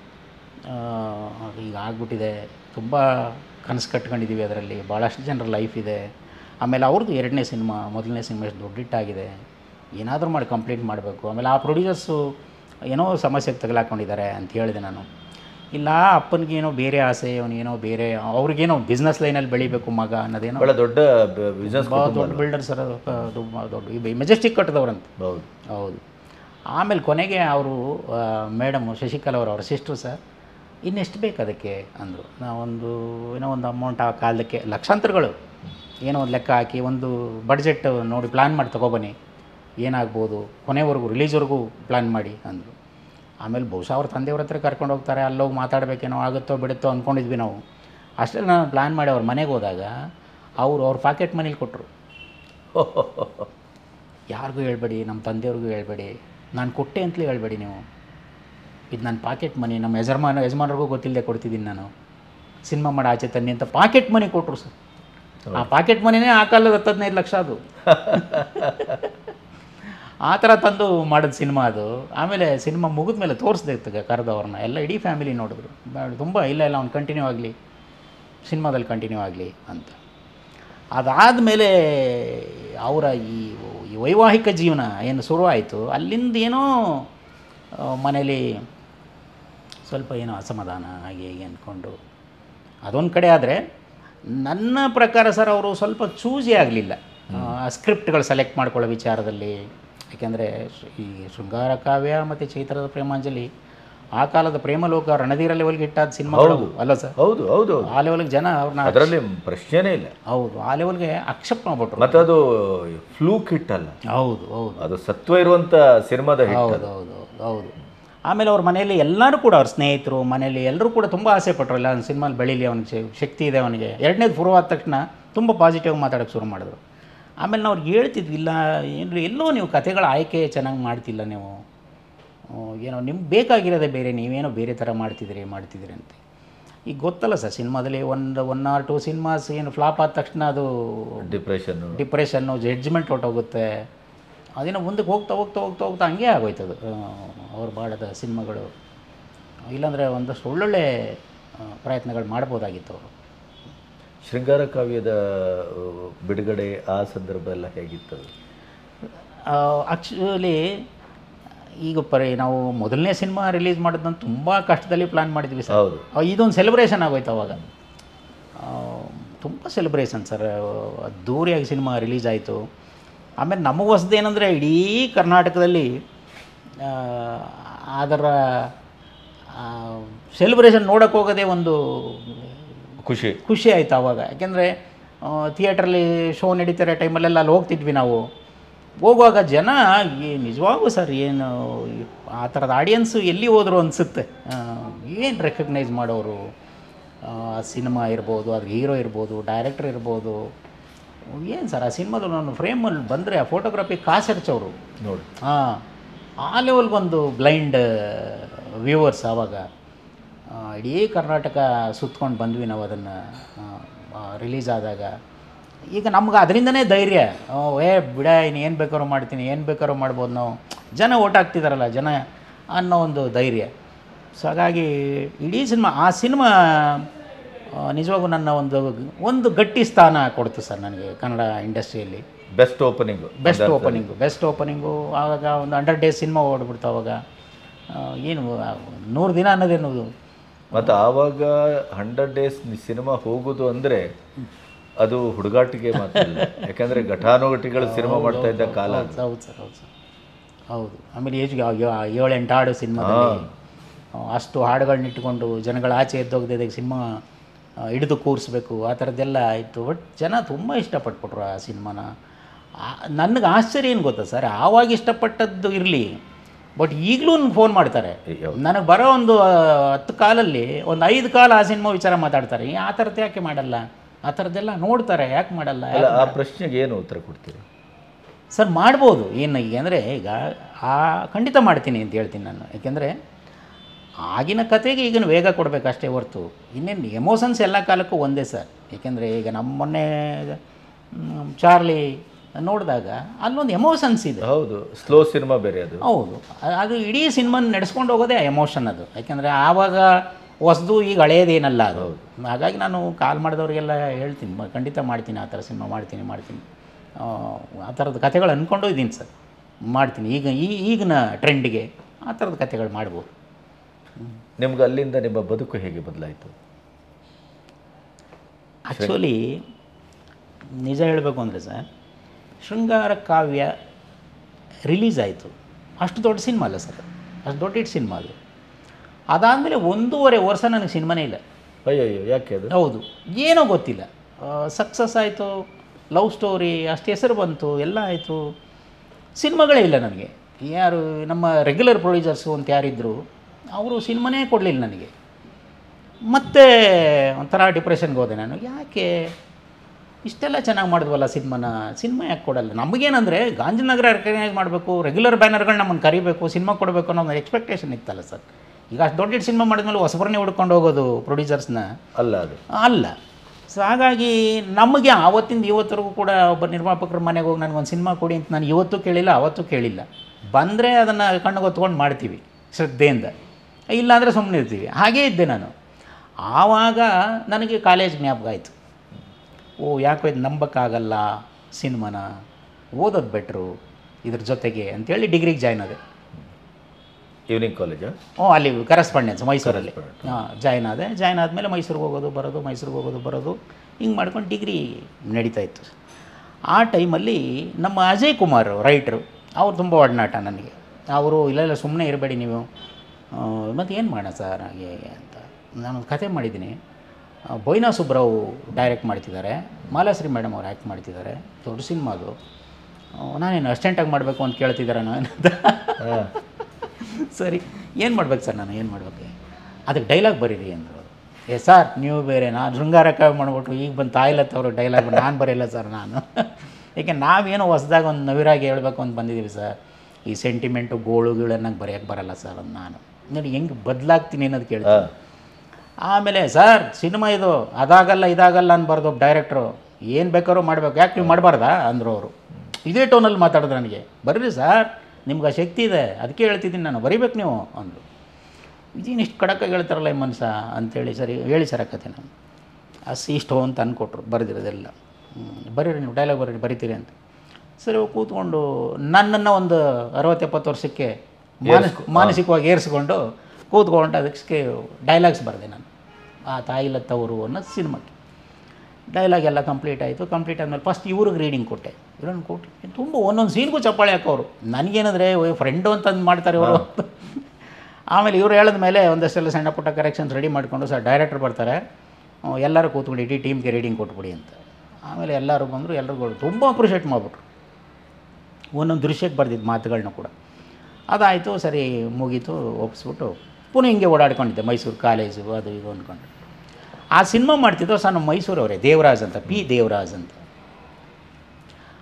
ಆ, ಈಗ ಆಗ್ಬಿಟ್ಟಿದೆ ತುಂಬ ಕನಸು ಕಟ್ಕೊಂಡಿದ್ದೀವಿ ಅದರಲ್ಲಿ ಭಾಳಷ್ಟು ಜನರ ಲೈಫ್ ಇದೆ ಆಮೇಲೆ ಅವ್ರದ್ದು ಎರಡನೇ ಸಿನಿಮಾ ಮೊದಲನೇ ಸಿನಿಮಾ ಎಷ್ಟು ದೊಡ್ಡಿಟ್ಟಾಗಿದೆ ಏನಾದರೂ ಮಾಡಿ ಕಂಪ್ಲೀಟ್ ಮಾಡಬೇಕು ಆಮೇಲೆ ಆ ಪ್ರೊಡ್ಯೂಸರ್ಸು ಏನೋ ಸಮಸ್ಯೆಗೆ ತಗಲಾಕೊಂಡಿದ್ದಾರೆ ಅಂತ ಹೇಳಿದೆ ನಾನು ಇಲ್ಲ ಅಪ್ಪನಿಗೇನೋ ಬೇರೆ ಆಸೆ ಅವನಿಗೇನೋ ಬೇರೆ ಅವ್ರಿಗೇನೋ ಬಿಸ್ನೆಸ್ ಲೈನಲ್ಲಿ ಬೆಳಿಬೇಕು ಮಗ ಅನ್ನೋದೇನೋ ಬಹಳ ದೊಡ್ಡ ಬಿಸ್ನೆಸ್ ಭಾಳ ದೊಡ್ಡ ಬಿಲ್ಡರ್ ಸರ್ ತುಂಬ ದೊಡ್ಡ ಈ ಮೆಜೆಸ್ಟಿಕ್ ಕಟ್ಟಿದವ್ರಂತ ಹೌದು ಹೌದು ಆಮೇಲೆ ಕೊನೆಗೆ ಅವರು ಮೇಡಮು ಶಶಿಕಲಾ ಅವರು ಅವ್ರ ಸಿಸ್ಟ್ರು ಸರ್ ಇನ್ನೆಷ್ಟು ಬೇಕು ಅದಕ್ಕೆ ಅಂದರು ನಾವೊಂದು ಏನೋ ಒಂದು ಅಮೌಂಟ್ ಆ ಕಾಲಕ್ಕೆ ಲಕ್ಷಾಂತರಗಳು ಏನೋ ಒಂದು ಲೆಕ್ಕ ಹಾಕಿ ಒಂದು ಬಡ್ಜೆಟ್ ನೋಡಿ ಪ್ಲ್ಯಾನ್ ಮಾಡಿ ತೊಗೊಬನ್ನಿ ಏನಾಗ್ಬೋದು ಕೊನೆವರೆಗೂ ರಿಲೀಸ್ವರೆಗೂ ಪ್ಲ್ಯಾನ್ ಮಾಡಿ ಅಂದರು ಆಮೇಲೆ ಬಹುಶಃ ಅವ್ರ ತಂದೆಯವ್ರ ಹತ್ರ ಕರ್ಕೊಂಡು ಹೋಗ್ತಾರೆ ಅಲ್ಲೋಗಿ ಮಾತಾಡಬೇಕೇನೋ ಆಗುತ್ತೋ ಬಿಡುತ್ತೋ ಅಂದ್ಕೊಂಡಿದ್ವಿ ನಾವು ಅಷ್ಟೇ ನಾನು ಪ್ಲ್ಯಾನ್ ಮಾಡಿ ಅವ್ರ ಮನೆಗೆ ಹೋದಾಗ ಅವರು ಅವ್ರ ಪಾಕೆಟ್ ಮನೇಲಿ ಕೊಟ್ಟರು ಯಾರಿಗೂ ಹೇಳ್ಬೇಡಿ ನಮ್ಮ ತಂದೆಯವ್ರಿಗೂ ಹೇಳ್ಬೇಡಿ ನಾನು ಕೊಟ್ಟೆ ಅಂತಲೇ ಹೇಳ್ಬೇಡಿ ನೀವು ಇದು ನನ್ನ ಪಾಕೆಟ್ ಮನಿ ನಮ್ಮ ಯಜಮಾನ ಯಜಮಾನರಿಗೂ ಗೊತ್ತಿಲ್ಲದೆ ಕೊಡ್ತಿದ್ದೀನಿ ನಾನು ಸಿನಿಮಾ ಮಾಡಿ ಆಚೆ ತನ್ನಿ ಅಂತ ಪಾಕೆಟ್ ಮನಿ ಕೊಟ್ಟರು ಸರ್ ಆ ಪಾಕೆಟ್ ಮನಿನೇ ಆ ಕಾಲದ ಹತ್ತು ಹದಿನೈದು ಲಕ್ಷ ಅದು ಆ ಥರ ತಂದು ಮಾಡಿದ ಸಿನಿಮಾ ಅದು ಆಮೇಲೆ ಸಿನಿಮಾ ಮುಗಿದ ಮೇಲೆ ತೋರಿಸ್ದೆ ಇತ್ತು ಕರೆದವ್ರನ್ನ ಎಲ್ಲ ಇಡೀ ಫ್ಯಾಮಿಲಿ ನೋಡಿದ್ರು ಬೇಡ ತುಂಬ ಇಲ್ಲ ಇಲ್ಲ ಅವ್ನು ಕಂಟಿನ್ಯೂ ಆಗಲಿ ಸಿನಿಮಾದಲ್ಲಿ ಕಂಟಿನ್ಯೂ ಆಗಲಿ ಅಂತ ಅದಾದಮೇಲೆ ಅವರ ಈ ಈ ವೈವಾಹಿಕ ಜೀವನ ಏನು ಶುರುವಾಯಿತು ಅಲ್ಲಿಂದ ಏನೋ ಆ, ಮನೇಲಿ ಸ್ವಲ್ಪ ಏನೋ ಅಸಮಾಧಾನ ಹಾಗೆ ಹೀಗೆ ಅಂದ್ಕೊಂಡು ಅದೊಂದು ಕಡೆ ಆದರೆ ನನ್ನ ಪ್ರಕಾರ ಸರ್ ಅವರು ಸ್ವಲ್ಪ ಚೂಸಿ ಆಗಲಿಲ್ಲ ಸ್ಕ್ರಿಪ್ಟ್ಗಳು ಸೆಲೆಕ್ಟ್ ಮಾಡ್ಕೊಳ್ಳೋ ವಿಚಾರದಲ್ಲಿ ಯಾಕೆಂದರೆ ಈ ಶೃಂಗಾರ ಕಾವ್ಯ ಮತ್ತು ಚೈತ್ರದ ಪ್ರೇಮಾಂಜಲಿ ಆ ಕಾಲದ ಪ್ರೇಮಲೋಕ ರಣಧೀರ ಲೆವೆಲ್ಗೆ ಇಟ್ಟಾದ ಸಿನಿಮಾಗಳು ಅಲ್ಲ ಸರ್ ಹೌದು ಹೌದು ಆ ಲೆವೆಲ್ಗೆ ಜನ ಅವ್ರನ್ನ ಅದರಲ್ಲಿ ಪ್ರಶ್ನೆನೇ ಇಲ್ಲ ಹೌದು ಆ ಲೆವೆಲ್ಗೆ ಅಕ್ಸೆಪ್ಟ್ ಮಾಡ್ಬಿಟ್ರು ಮತ್ತೆ ಅದು ಫ್ಲೂಕ್ ಹಿಟ್ ಅಲ್ಲ ಹೌದು ಹೌದು ಅದು ಸತ್ವ ಇರುವಂತ ಸಿನಿಮಾದ ಹಿಟ್ ಹೌದು ಹೌದು ಹೌದು ಹೌದು ಆಮೇಲೆ ಅವ್ರ ಮನೆಯಲ್ಲಿ ಎಲ್ಲರೂ ಕೂಡ ಅವ್ರ ಸ್ನೇಹಿತರು ಮನೆಯಲ್ಲಿ ಎಲ್ಲರೂ ಕೂಡ ತುಂಬ ಆಸೆ ಪಟ್ಟರು ಇಲ್ಲ ಅವ್ನ ಸಿನಿಮಾಲಿ ಬೆಳೀಲಿ ಅವನಿಗೆ ಶಕ್ತಿ ಇದೆ ಅವನಿಗೆ ಎರಡನೇದು ಶುರು ಆದ ತಕ್ಷಣ ತುಂಬ ಪಾಸಿಟಿವ್ ಮಾತಾಡೋಕ್ಕೆ ಶುರು ಮಾಡಿದ್ರು ಆಮೇಲೆ ನಾವು ಅವ್ರಿಗೆ ಹೇಳ್ತಿದ್ವಿ ಇಲ್ಲ ಏನು ಎಲ್ಲೋ ನೀವು ಕತೆಗಳ ಆಯ್ಕೆ ಚೆನ್ನಾಗಿ ಮಾಡ್ತಿಲ್ಲ ನೀವು ಹ್ಮ್, ಏನೋ ನಿಮ್ಗೆ ಬೇಕಾಗಿರೋದೇ ಬೇರೆ ನೀವೇನೋ ಬೇರೆ ಥರ ಮಾಡ್ತಿದ್ದೀರಿ ಮಾಡ್ತಿದ್ದೀರಿ ಅಂತ ಈಗ ಗೊತ್ತಲ್ಲ ಸರ್ ಸಿನಿಮಾದಲ್ಲಿ ಒಂದು ಒನ್ ಆರ್ ಟು ಸಿನಿಮಾಸ್ ಏನು ಫ್ಲಾಪ್ ಆದ ತಕ್ಷಣ ಅದು ಡಿಪ್ರೆಷನ್ ಡಿಪ್ರೆಷನ್ನು ಜಡ್ಜ್ಮೆಂಟ್ ಹೊಟ್ಟೋಗುತ್ತೆ ಅದೇನೋ ಮುಂದಕ್ಕೆ ಹೋಗ್ತಾ ಹೋಗ್ತಾ ಹೋಗ್ತಾ ಹೋಗ್ತಾ ಹಂಗೆ ಆಗೋಯ್ತದು ಅವ್ರು ಮಾಡದ ಸಿನಿಮಾಗಳು ಇಲ್ಲಾಂದರೆ ಒಂದಷ್ಟು ಒಳ್ಳೊಳ್ಳೆ ಆ, ಪ್ರಯತ್ನಗಳು ಮಾಡ್ಬೋದಾಗಿತ್ತು ಅವರು ಶೃಂಗಾರ ಕಾವ್ಯದ ಆ, ಬಿಡುಗಡೆ ಆ ಸಂದರ್ಭ ಎಲ್ಲ ಹೇಗಿತ್ತು ಅದು? ಆ್ಯಕ್ಚುಲಿ ಈಗ ಪರಿ ನಾವು ಮೊದಲನೇ ಸಿನಿಮಾ ರಿಲೀಸ್ ಮಾಡಿದ್ನ ತುಂಬ ಕಷ್ಟದಲ್ಲಿ ಪ್ಲ್ಯಾನ್ ಮಾಡಿದ್ವಿ ಸರ್ ಹೌದು ಆ, ಇದೊಂದು ಸೆಲೆಬ್ರೇಷನ್ ಆಗೋಯ್ತು ಅವಾಗ ತುಂಬ ಸೆಲೆಬ್ರೇಷನ್ ಸರ್ ಅದ್ದೂರಿಯಾಗಿ ಸಿನಿಮಾ ರಿಲೀಸ್ ಆಯಿತು ಆಮೇಲೆ ನಮಗೆ ಹೊಸದೇನೆಂದರೆ ಇಡೀ ಕರ್ನಾಟಕದಲ್ಲಿ ಆ, ಅದರ ಸೆಲೆಬ್ರೇಷನ್ ನೋಡೋಕ್ಕೆ ಹೋಗೋದೇ ಒಂದು ಖುಷಿ ಖುಷಿ ಆಯಿತು ಆವಾಗ ಯಾಕೆಂದರೆ ಥಿಯೇಟ್ರಲ್ಲಿ ಶೋ ನಡೀತಿರೋ ಟೈಮಲ್ಲೆಲ್ಲ ಅಲ್ಲಿ ಹೋಗ್ತಿದ್ವಿ ನಾವು ಹೋಗುವಾಗ ಜನ ಏ ನಿಜವಾಗೂ ಸರ್ ಏನು ಆ ಥರದ ಆಡಿಯನ್ಸು ಎಲ್ಲಿ ಹೋದ್ರು ಅನಿಸುತ್ತೆ ಏನು ರೆಕಗ್ನೈಸ್ ಮಾಡೋರು ಸಿನಿಮಾ ಇರ್ಬೋದು ಅದ್ರ ಹೀರೋ ಇರ್ಬೋದು ಡೈರೆಕ್ಟರ್ ಇರ್ಬೋದು ಏನು ಸರ್ ಆ ಸಿನಿಮಾದಲ್ಲಿ ನಾನು ಫ್ರೇಮಲ್ಲಿ ಬಂದರೆ ಆ ಫೋಟೋಗ್ರಫಿ ಕಾಸರ್ಚವರು ನೋಡಿ ಹಾಂ ಆ ಲೆವೆಲ್ಗೊಂದು ಬ್ಲೈಂಡ್ ವ್ಯೂವರ್ಸ್ ಆವಾಗ ಆ, ಇಡೀ ಕರ್ನಾಟಕ ಸುತ್ಕೊಂಡು ಬಂದ್ವಿ ನಾವು ಅದನ್ನು ರಿಲೀಸ್ ಆದಾಗ ಈಗ ನಮ್ಗೆ ಅದರಿಂದನೇ ಧೈರ್ಯ ಓ, ಏ ಬಿಡ ಇನ್ನು ಏನು ಬೇಕಾದ್ರೂ ಮಾಡ್ತೀನಿ ಏನು ಬೇಕಾದ್ರೂ ಮಾಡ್ಬೋದು ನಾವು ಜನ ಓಟ್ ಹಾಕ್ತಿದಾರಲ್ಲ ಜನ ಅನ್ನೋ ಒಂದು ಧೈರ್ಯ ಸೊ ಹಾಗಾಗಿ ಇಡೀ ಸಿನಿಮಾ ಆ ಸಿನಿಮಾ ನಿಜವಾಗೂ ನನ್ನ ಒಂದು ಒಂದು ಗಟ್ಟಿ ಸ್ಥಾನ ಕೊಡ್ತು ಸರ್ ನನಗೆ ಕನ್ನಡ ಇಂಡಸ್ಟ್ರಿಯಲ್ಲಿ best opening best opening best opening ಆವಾಗ ಒಂದು ಹಂಡ್ರೆಡ್ ಡೇಸ್ ಸಿನಿಮಾ ಓಡ್ಬಿಡ್ತು ಅವಾಗ ಆ, ಏನು ಆ, ನೂರು ದಿನ ಅನ್ನೋದೇನು ಮತ್ತು ಆವಾಗ ಹಂಡ್ರೆಡ್ ಡೇಸ್ ಸಿನಿಮಾ ಹೋಗುದು ಅಂದ್ರೆ ಅದು ಹುಡುಗಾಟಿಗೆ ಮಾತ್ರ ಅಲ್ಲ ಯಾಕಂದ್ರೆ ಘಟಾನುಘಟಿಗಳು ಸಿನಿಮಾ ಮಾಡ್ತಾ ಇದ್ದ ಕಾಲ ಅದು. ಹೌದು ಸರ್ ಹೌದು ಸರ್ ಹೌದು ಆಮೇಲೆ ಏಜ್ಗೆ ಏಳು ಎಂಟು ಹಾಡು ಸಿನಿಮಾದಲ್ಲಿ ಆ, ಅಷ್ಟು ಹಾಡುಗಳನ್ನ ಇಟ್ಕೊಂಡು ಜನಗಳ ಆಚೆ ಎದ್ದೋಗದೆ ಸಿನಿಮಾ ಹಿಡಿದು ಕೂರಿಸ್ಬೇಕು ಆ ಥರದ್ದೆಲ್ಲ ಆಯಿತು ಬಟ್ ಜನ ತುಂಬ ಇಷ್ಟಪಟ್ಬಿಟ್ರು ಆ ಸಿನಿಮಾನ ನನಗೆ ಆಶ್ಚರ್ಯ ಏನು ಗೊತ್ತಾ ಸರ್ ಆವಾಗ ಇಷ್ಟಪಟ್ಟದ್ದು ಇರಲಿ ಬಟ್ ಈಗಲೂ ಫೋನ್ ಮಾಡ್ತಾರೆ ಅಯ್ಯೋ. ನನಗೆ ಬರೋ ಒಂದು ಆ, ಹತ್ತು ಕಾಲಲ್ಲಿ ಒಂದು ಐದು ಕಾಲ ಆ ಸಿನಿಮಾ ವಿಚಾರ ಮಾತಾಡ್ತಾರೆ ಆ ಥರದ್ದು ಯಾಕೆ ಮಾಡಲ್ಲ ಆ ಥರದ್ದೆಲ್ಲ ನೋಡ್ತಾರೆ ಯಾಕೆ ಮಾಡಲ್ಲ ಅಲ್ಲ ಆ ಪ್ರಶ್ನೆಗೆ ಏನು ಉತ್ತರ ಕೊಡ್ತೀರಿ ಸರ್ ಮಾಡ್ಬೋದು ಏನು ಈಗ ಅಂದರೆ ಈಗ ಆ ಖಂಡಿತ ಮಾಡ್ತೀನಿ ಅಂತ ಹೇಳ್ತೀನಿ ನಾನು ಯಾಕೆಂದರೆ ಆಗಿನ ಕತೆಗೆ ಈಗಿನ ವೇಗ ಕೊಡಬೇಕು ಅಷ್ಟೇ ಹೊರ್ತು ಇನ್ನೇನು ಎಮೋಷನ್ಸ್ ಎಲ್ಲ ಕಾಲಕ್ಕೂ ಒಂದೇ ಸರ್ ಏಕೆಂದರೆ ಈಗ ನಮ್ಮ ಮೊನ್ನೆ ಮ್, ಚಾರ್ಲಿ ನೋಡಿದಾಗ ಅಲ್ಲೊಂದು ಎಮೋಷನ್ಸ್ ಇದೆ ಹೌದು ಸ್ಲೋ ಸಿನಿಮಾ ಬೇರೆ ಅದು ಹೌದು ಅ- ಅದು ಇಡೀ ಸಿನಿಮಾನ ನಡೆಸ್ಕೊಂಡು ಹೋಗೋದೇ ಎಮೋಷನ್ ಅದು ಯಾಕೆಂದರೆ ಆವಾಗ ಹೊಸ್ದು ಈಗ ಹಳೇದೇನಲ್ಲ ಅದು ಹಾಗಾಗಿ ನಾನು ಕಾಲ್ ಮಾಡಿದವ್ರಿಗೆಲ್ಲ ಹೇಳ್ತೀನಿ ಮ- ಖಂಡಿತ ಮಾಡ್ತೀನಿ ಆ ಥರ ಸಿನಿಮಾ ಮಾಡ್ತೀನಿ ಮಾಡ್ತೀನಿ ಆ, ಆ ಥರದ ಕಥೆಗಳು ಅಂದ್ಕೊಂಡು ಇದ್ದೀನಿ ಸರ್ ಮಾಡ್ತೀನಿ ಈಗ ಈ ಈಗಿನ ಟ್ರೆಂಡಿಗೆ ಆ ಥರದ ಕಥೆಗಳು ಮಾಡ್ಬೋದು ನಿಮ್ಗೆ ಅಲ್ಲಿಂದ ನಿಮ್ಮ ಬದುಕು ಹೇಗೆ ಬದಲಾಯಿತು ಆ್ಯಕ್ಚುಲಿ ನಿಜ ಹೇಳಬೇಕು ಅಂದರೆ ಸರ್ ಶೃಂಗಾರ ಕಾವ್ಯ ರಿಲೀಸ್ ಆಯಿತು ಅಷ್ಟು ದೊಡ್ಡ ಸಿನಿಮಾ ಅಲ್ಲ ಸರ್ ಅಷ್ಟು ದೊಡ್ಡ ಹಿಟ್ ಸಿನಿಮಾ ಅದು ಅದಾದಮೇಲೆ ಒಂದೂವರೆ ವರ್ಷ ನನಗೆ ಸಿನಿಮಾನೇ ಇಲ್ಲ ಅಯ್ಯಯ್ಯೋ ಯಾಕೆ ಅದು ಹೌದು ಏನೋ ಗೊತ್ತಿಲ್ಲ ಸಕ್ಸಸ್ ಆಯಿತು ಲವ್ ಸ್ಟೋರಿ ಅಷ್ಟು ಹೆಸರು ಬಂತು ಎಲ್ಲ ಆಯಿತು ಸಿನಿಮಾಗಳೇ ಇಲ್ಲ ನನಗೆ ಯಾರು ನಮ್ಮ ರೆಗ್ಯುಲರ್ ಪ್ರೊಡ್ಯೂಸರ್ಸು ಅಂತ ಯಾರಿದ್ದರು ಅವರು ಸಿನಿಮಾನೇ ಕೊಡಲಿಲ್ಲ ನನಗೆ ಮತ್ತೆ ಒಂಥರ ಡಿಪ್ರೆಷನ್ಗೆ ಹೋದೆ ನಾನು ಯಾಕೆ ಇಷ್ಟೆಲ್ಲ ಚೆನ್ನಾಗಿ ಮಾಡಿದ್ವಲ್ಲ ಸಿನಿಮಾನ ಸಿನಿಮಾ ಯಾಕೆ ಕೊಡಲ್ಲ ನಮಗೇನಂದರೆ ಗಾಂಧಿನಗರ ರೆಕಗ್ನೈಸ್ ಮಾಡಬೇಕು ರೆಗ್ಯುಲರ್ ಬ್ಯಾನರ್ಗಳು ನಮ್ಮನ್ನು ಕರಿಬೇಕು ಸಿನಿಮಾ ಕೊಡಬೇಕು ಅನ್ನೋ ಒಂದು ಎಕ್ಸ್ಪೆಕ್ಟೇಷನ್ ಇತ್ತಲ್ಲ ಸರ್ ಈಗ ಅಷ್ಟು ದೊಡ್ಡ ಸಿನಿಮಾ ಮಾಡಿದ್ಮೇಲೆ ಹೊಸಬರನ್ನೇ ಹುಡ್ಕೊಂಡು ಹೋಗೋದು ಪ್ರೊಡ್ಯೂಸರ್ಸ್ನ ಅಲ್ಲ ಅದು ಅಲ್ಲ ಸೊ ಹಾಗಾಗಿ ನಮಗೆ ಆವತ್ತಿಂದ ಇವತ್ತರೆಗೂ ಕೂಡ ಒಬ್ಬ ನಿರ್ಮಾಪಕರ ಮನೆಗೆ ಹೋಗಿ ನನಗೊಂದು ಸಿನಿಮಾ ಕೊಡಿ ಅಂತ ನಾನು ಇವತ್ತೂ ಕೇಳಿಲ್ಲ ಅವತ್ತೂ ಕೇಳಿಲ್ಲ ಬಂದರೆ ಅದನ್ನು ಕಣ್ಣಿಗೆ ಹೊತ್ಕೊಂಡು ಮಾಡ್ತೀವಿ ಶ್ರದ್ಧೆಯಿಂದ ಇಲ್ಲಾಂದರೆ ಸುಮ್ಮನೆ ಇರ್ತೀವಿ ಹಾಗೇ ಇದ್ದೆ ನಾನು ಆವಾಗ ನನಗೆ ಕಾಲೇಜ್ ಜ್ಞಾಪಕ ಆಯಿತು ಓ ಯಾಕೋ ಇದು ನಂಬಕ್ಕಾಗಲ್ಲ ಸಿನಿಮಾನ ಓದೋದು ಬೆಟ್ರು ಇದ್ರ ಜೊತೆಗೆ ಅಂತೇಳಿ ಡಿಗ್ರಿಗೆ ಜಾಯ್ನ್ ಆದೆ ಈವ್ನಿಂಗ್ ಕಾಲೇಜಾ ಹ್ಞೂ ಅಲ್ಲಿ ಕರೆಸ್ಪಾಂಡೆನ್ಸ್ ಮೈಸೂರಲ್ಲಿ ಹಾಂ ಜಾಯ್ನ್ ಆದೆ ಜಾಯ್ನ್ ಆದಮೇಲೆ ಮೈಸೂರಿಗೆ ಹೋಗೋದು ಬರೋದು ಮೈಸೂರಿಗೆ ಹೋಗೋದು ಬರೋದು ಹಿಂಗೆ ಮಾಡ್ಕೊಂಡು ಡಿಗ್ರಿ ನಡೀತಾ ಇತ್ತು ಆ ಟೈಮಲ್ಲಿ ನಮ್ಮ ಅಜಯ್ ಕುಮಾರ್ ರೈಟ್ರು ಅವ್ರು ತುಂಬ ಒಡನಾಟ ನನಗೆ ಅವರು ಇಲ್ಲ ಇಲ್ಲ ಸುಮ್ಮನೆ ಇರಬೇಡಿ ನೀವು ಮತ್ತು ಏನು ಮಾಡೋಣ ಸರ್ ಹಾಗೆ ಹೀಗೆ ಅಂತ ನಾನೊಂದು ಕತೆ ಮಾಡಿದ್ದೀನಿ ಆ, ಬೊಯ್ನಾ ಸುಬ್ರಾವ್ ಡೈರೆಕ್ಟ್ ಮಾಡ್ತಿದ್ದಾರೆ ಮಾಲಾಶ್ರೀ ಮೇಡಮ್ ಅವ್ರು ಆ್ಯಕ್ಟ್ ಮಾಡ್ತಿದ್ದಾರೆ ದೊಡ್ಡ ಸಿನಿಮಾ ಅದು ಆ, ನಾನೇನು ಅಸ್ಟೆಂಟಾಗಿ ಮಾಡಬೇಕು ಅಂತ ಕೇಳ್ತಿದ್ದಾರೆ ನಾನು ಅಂತ ಹಾಂ ಸರಿ ಏನು ಮಾಡ್ಬೇಕು ಸರ್ ನಾನು ಏನು ಮಾಡ್ಬೇಕು ಅದಕ್ಕೆ ಡೈಲಾಗ್ ಬರೀರಿ ಅಂದರು ಏ ಸರ್ ನೀವು ಬೇರೆ ನಾನು ಶೃಂಗಾರಕ್ಕೆ ಮಾಡ್ಬಿಟ್ಟು ಈಗ ಬಂದು ತಾಯಿಲತ್ತವ್ರು ಡೈಲಾಗ್ ನಾನು ಬರೆಯಲ್ಲ ಸರ್ ನಾನು ಏಕೆ ನಾವೇನೋ ಹೊಸ್ದಾಗ ಒಂದು ನವಿರಾಗಿ ಹೇಳ್ಬೇಕು ಅಂತ ಬಂದಿದ್ದೀವಿ ಸರ್ ಈ ಸೆಂಟಿಮೆಂಟು ಗೋಳು ಗೀಳು ಅನ್ನಂಗೆ ಬರೆಯೋಕ್ಕೆ ಬರಲ್ಲ ಸರ್ ಅದು ನಾನು ನೋಡಿ ಹೆಂಗೆ ಬದಲಾಗ್ತೀನಿ ಅನ್ನೋದು ಕೇಳ್ತೀನಿ ಹಾಂ ಆಮೇಲೆ ಸರ್ ಸಿನಿಮಾ ಇದು ಅದಾಗಲ್ಲ ಇದಾಗಲ್ಲ ಅನ್ಬಾರ್ದು ಡೈರೆಕ್ಟ್ರು ಏನು ಬೇಕಾದ್ರೂ ಮಾಡಬೇಕು ಯಾಕೆ ನೀವು ಮಾಡಬಾರ್ದಾ ಅಂದರು ಅವರು ಇದೇ ಟೋನಲ್ಲಿ ಮಾತಾಡಿದ್ರು ನನಗೆ ಬರ್ರಿ ಸರ್ ನಿಮ್ಗೆ ಆ ಶಕ್ತಿ ಇದೆ ಅದಕ್ಕೆ ಹೇಳ್ತಿದ್ದೀನಿ ನಾನು ಬರಿಬೇಕು ನೀವು ಅಂದರು ಇದೇನು ಇಷ್ಟು ಕಡಕಾಗಿ ಹೇಳ್ತಾರಲ್ಲ ಈ ಮನುಷ್ಯ ಅಂತೇಳಿ ಸರಿ ಹೇಳಿ ಸರ್ ಆ ಕತೆ ನಾನು ಅಸ್ ಇಷ್ಟು ಅಂತ ಅಂದ್ಕೊಟ್ರು ಬರೆದಿರೋದೆಲ್ಲ ಬರೀರಿ ನೀವು ಡೈಲಾಗ್ ಬರೀರಿ ಬರಿತೀರಿ ಅಂತ ಸರಿ ಹೋಗಿ ಕೂತ್ಕೊಂಡು ನನ್ನನ್ನು ಒಂದು ಅರವತ್ತು ಎಪ್ಪತ್ತು ವರ್ಷಕ್ಕೆ ಮಾನಸ ಮಾನಸಿಕವಾಗಿ ಏರಿಸ್ಕೊಂಡು ಕೂತ್ಕೊಂಡು ಅದಕ್ಕೆ ಡೈಲಾಗ್ಸ್ ಬರೆದೆ ನಾನು ಆ ತಾಯಿಲತ್ತವರು ಅನ್ನೋ ಸಿನಿಮಾಕ್ಕೆ ಡೈಲಾಗ್ ಎಲ್ಲ ಕಂಪ್ಲೀಟ್ ಆಯಿತು ಕಂಪ್ಲೀಟ್ ಆದಮೇಲೆ ಫಸ್ಟ್ ಇವ್ರಿಗೆ ರೀಡಿಂಗ್ ಕೊಟ್ಟೆ ಇವ್ರನ್ನ ಕೊಟ್ಟು ತುಂಬ ಒಂದೊಂದು ಸೀನ್ಗೂ ಚಪ್ಪಾಳೆ ಹಾಕೋರು ನನಗೇನಂದರೆ ಫ್ರೆಂಡು ಅಂತಂದು ಮಾಡ್ತಾರೆ ಇವರು ಆಮೇಲೆ ಇವ್ರು ಹೇಳಿದ ಮೇಲೆ ಒಂದಷ್ಟೆಲ್ಲ ಸಣ್ಣ ಪುಟ್ಟ ಕರೆಕ್ಷನ್ಸ್ ರೆಡಿ ಮಾಡಿಕೊಂಡು ಸರ್ ಡೈರೆಕ್ಟರ್ ಬರ್ತಾರೆ ಹ್ಮ್, ಎಲ್ಲರೂ ಕೂತ್ಕೊಂಡು ಇಡೀ ಟೀಮ್ಗೆ ರೀಡಿಂಗ್ ಕೊಟ್ಬಿಡಿ ಅಂತ ಆಮೇಲೆ ಎಲ್ಲರೂ ಬಂದರು ಎಲ್ಲರಿಗೂ ತುಂಬ ಅಪ್ರಿಷಿಯೇಟ್ ಮಾಡಿಬಿಟ್ರು ಒಂದೊಂದು ದೃಶ್ಯಕ್ಕೆ ಬರ್ದಿದ್ದು ಮಾತುಗಳನ್ನ ಕೂಡ ಅದಾಯಿತು ಸರಿ ಮುಗೀತು ಒಪ್ಪಿಸ್ಬಿಟ್ಟು ಪುನಃ ಹಿಂಗೆ ಓಡಾಡ್ಕೊಂಡಿದ್ದೆ ಮೈಸೂರು ಕಾಲೇಜು ಅದು ಇದು ಅಂದ್ಕೊಂಡು ಆ ಸಿನಿಮಾ ಮಾಡ್ತಿದ್ದೋ ಸರ್ ನಮ್ಮ ಮೈಸೂರವರೇ ದೇವರಾಜ್ ಅಂತ ಪಿ ದೇವರಾಜ್ ಅಂತ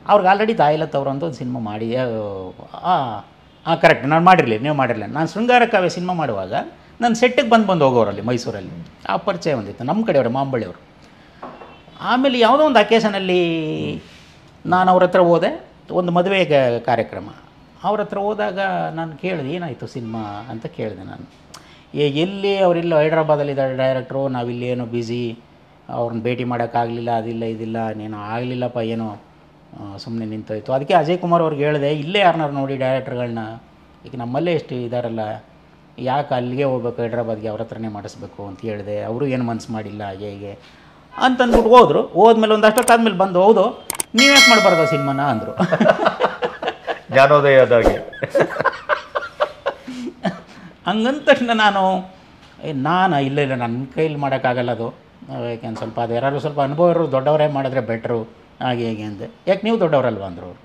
ಅವ್ರಿಗೆ ಆಲ್ರೆಡಿ ತಾಯಿಲತ್ ಅವರು ಅಂತ ಒಂದು ಸಿನಿಮಾ ಮಾಡಿ ಹಾಂ ಕರೆಕ್ಟ್ ನಾನು ಮಾಡಿರಲಿ ನೀವು ಮಾಡಿರಲಿಲ್ಲ ನಾನು ಶೃಂಗಾರ ಕಾವ್ಯ ಸಿನಿಮಾ ಮಾಡುವಾಗ ನನ್ನ ಸೆಟ್ಟಿಗೆ ಬಂದು ಬಂದು ಹೋಗೋರಲ್ಲಿ ಮೈಸೂರಲ್ಲಿ ಆ ಪರಿಚಯ ಒಂದಿತ್ತು ನಮ್ಮ ಕಡೆಯವರು ಮಾಂಬಳ್ಳಿಯವರು ಆಮೇಲೆ ಯಾವುದೋ ಒಂದು ಅಕೇಶನಲ್ಲಿ ನಾನು ಅವ್ರ ಹತ್ರ ಹೋದೆ ಒಂದು ಮದುವೆ ಗ- ಕಾರ್ಯಕ್ರಮ ಅವ್ರ ಹತ್ರ ಹೋದಾಗ ನಾನು ಕೇಳಿದೆ ಏನಾಯಿತು ಸಿನಿಮಾ ಅಂತ ಕೇಳಿದೆ ನಾನು ಏ ಎಲ್ಲಿ ಅವರಿಲ್ಲ ಹೈದ್ರಾಬಾದಲ್ಲಿದ್ದಾರೆ ಡೈರೆಕ್ಟ್ರು ನಾವಿಲ್ಲಿ ಏನೋ ಬ್ಯುಸಿ ಅವ್ರನ್ನ ಭೇಟಿ ಮಾಡೋಕ್ಕಾಗಲಿಲ್ಲ ಅದಿಲ್ಲ ಇದಿಲ್ಲ ನೀನು ಆಗಲಿಲ್ಲಪ್ಪ ಏನೋ ಸುಮ್ಮನೆ ನಿಂತೋಯ್ತು ಅದಕ್ಕೆ ಅಜಯ್ ಕುಮಾರ್ ಅವ್ರಿಗೆ ಹೇಳಿದೆ ಇಲ್ಲೇ ಯಾರನ್ನಾರು ನೋಡಿ ಡೈರೆಕ್ಟ್ರುಗಳನ್ನ ಈಗ ನಮ್ಮಲ್ಲೇ ಎಷ್ಟು ಇದ್ದಾರಲ್ಲ ಯಾಕೆ ಅಲ್ಲಿಗೆ ಹೋಗ್ಬೇಕು ಹೈದ್ರಾಬಾದ್ಗೆ ಅವ್ರ ಹತ್ರನೇ ಮಾಡಿಸ್ಬೇಕು ಅಂತ ಹೇಳಿದೆ ಅವರು ಏನು ಮನ್ಸು ಮಾಡಿಲ್ಲ ಹಾಗೆ ಹೀಗೆ ಅಂತಂದ್ಬಿಟ್ಟು ಹೋದರು ಹೋದ್ಮೇಲೆ ಒಂದು ಅಷ್ಟೊತ್ತಾದ್ಮೇಲೆ ಬಂದು ಹೌದು ನೀವ್ಯಾಕೆ ಮಾಡಬಾರ್ದು ಸಿನಿಮಾನ ಅಂದರು ಜ್ಞಾನೋದಯ ಆದಾಗೆ ಹಂಗಂದ ತಕ್ಷಣ ನಾನು ಏ ನಾನು ಇಲ್ಲ ಇಲ್ಲ ನನ್ನ ಕೈಲಿ ಮಾಡೋಕ್ಕಾಗಲ್ಲ ಅದು ಯಾಕೆಂದ್ರೆ ಸ್ವಲ್ಪ ಅದು ಯಾರು ಸ್ವಲ್ಪ ಅನುಭವ ಇರೋರು ದೊಡ್ಡವರೇ ಮಾಡಿದ್ರೆ ಬೆಟ್ರು ಹಾಗೆ ಹೇಗೆ ಅಂದೆ ಯಾಕೆ ನೀವು ದೊಡ್ಡವರಲ್ವ ಅಂದರು ಅವರು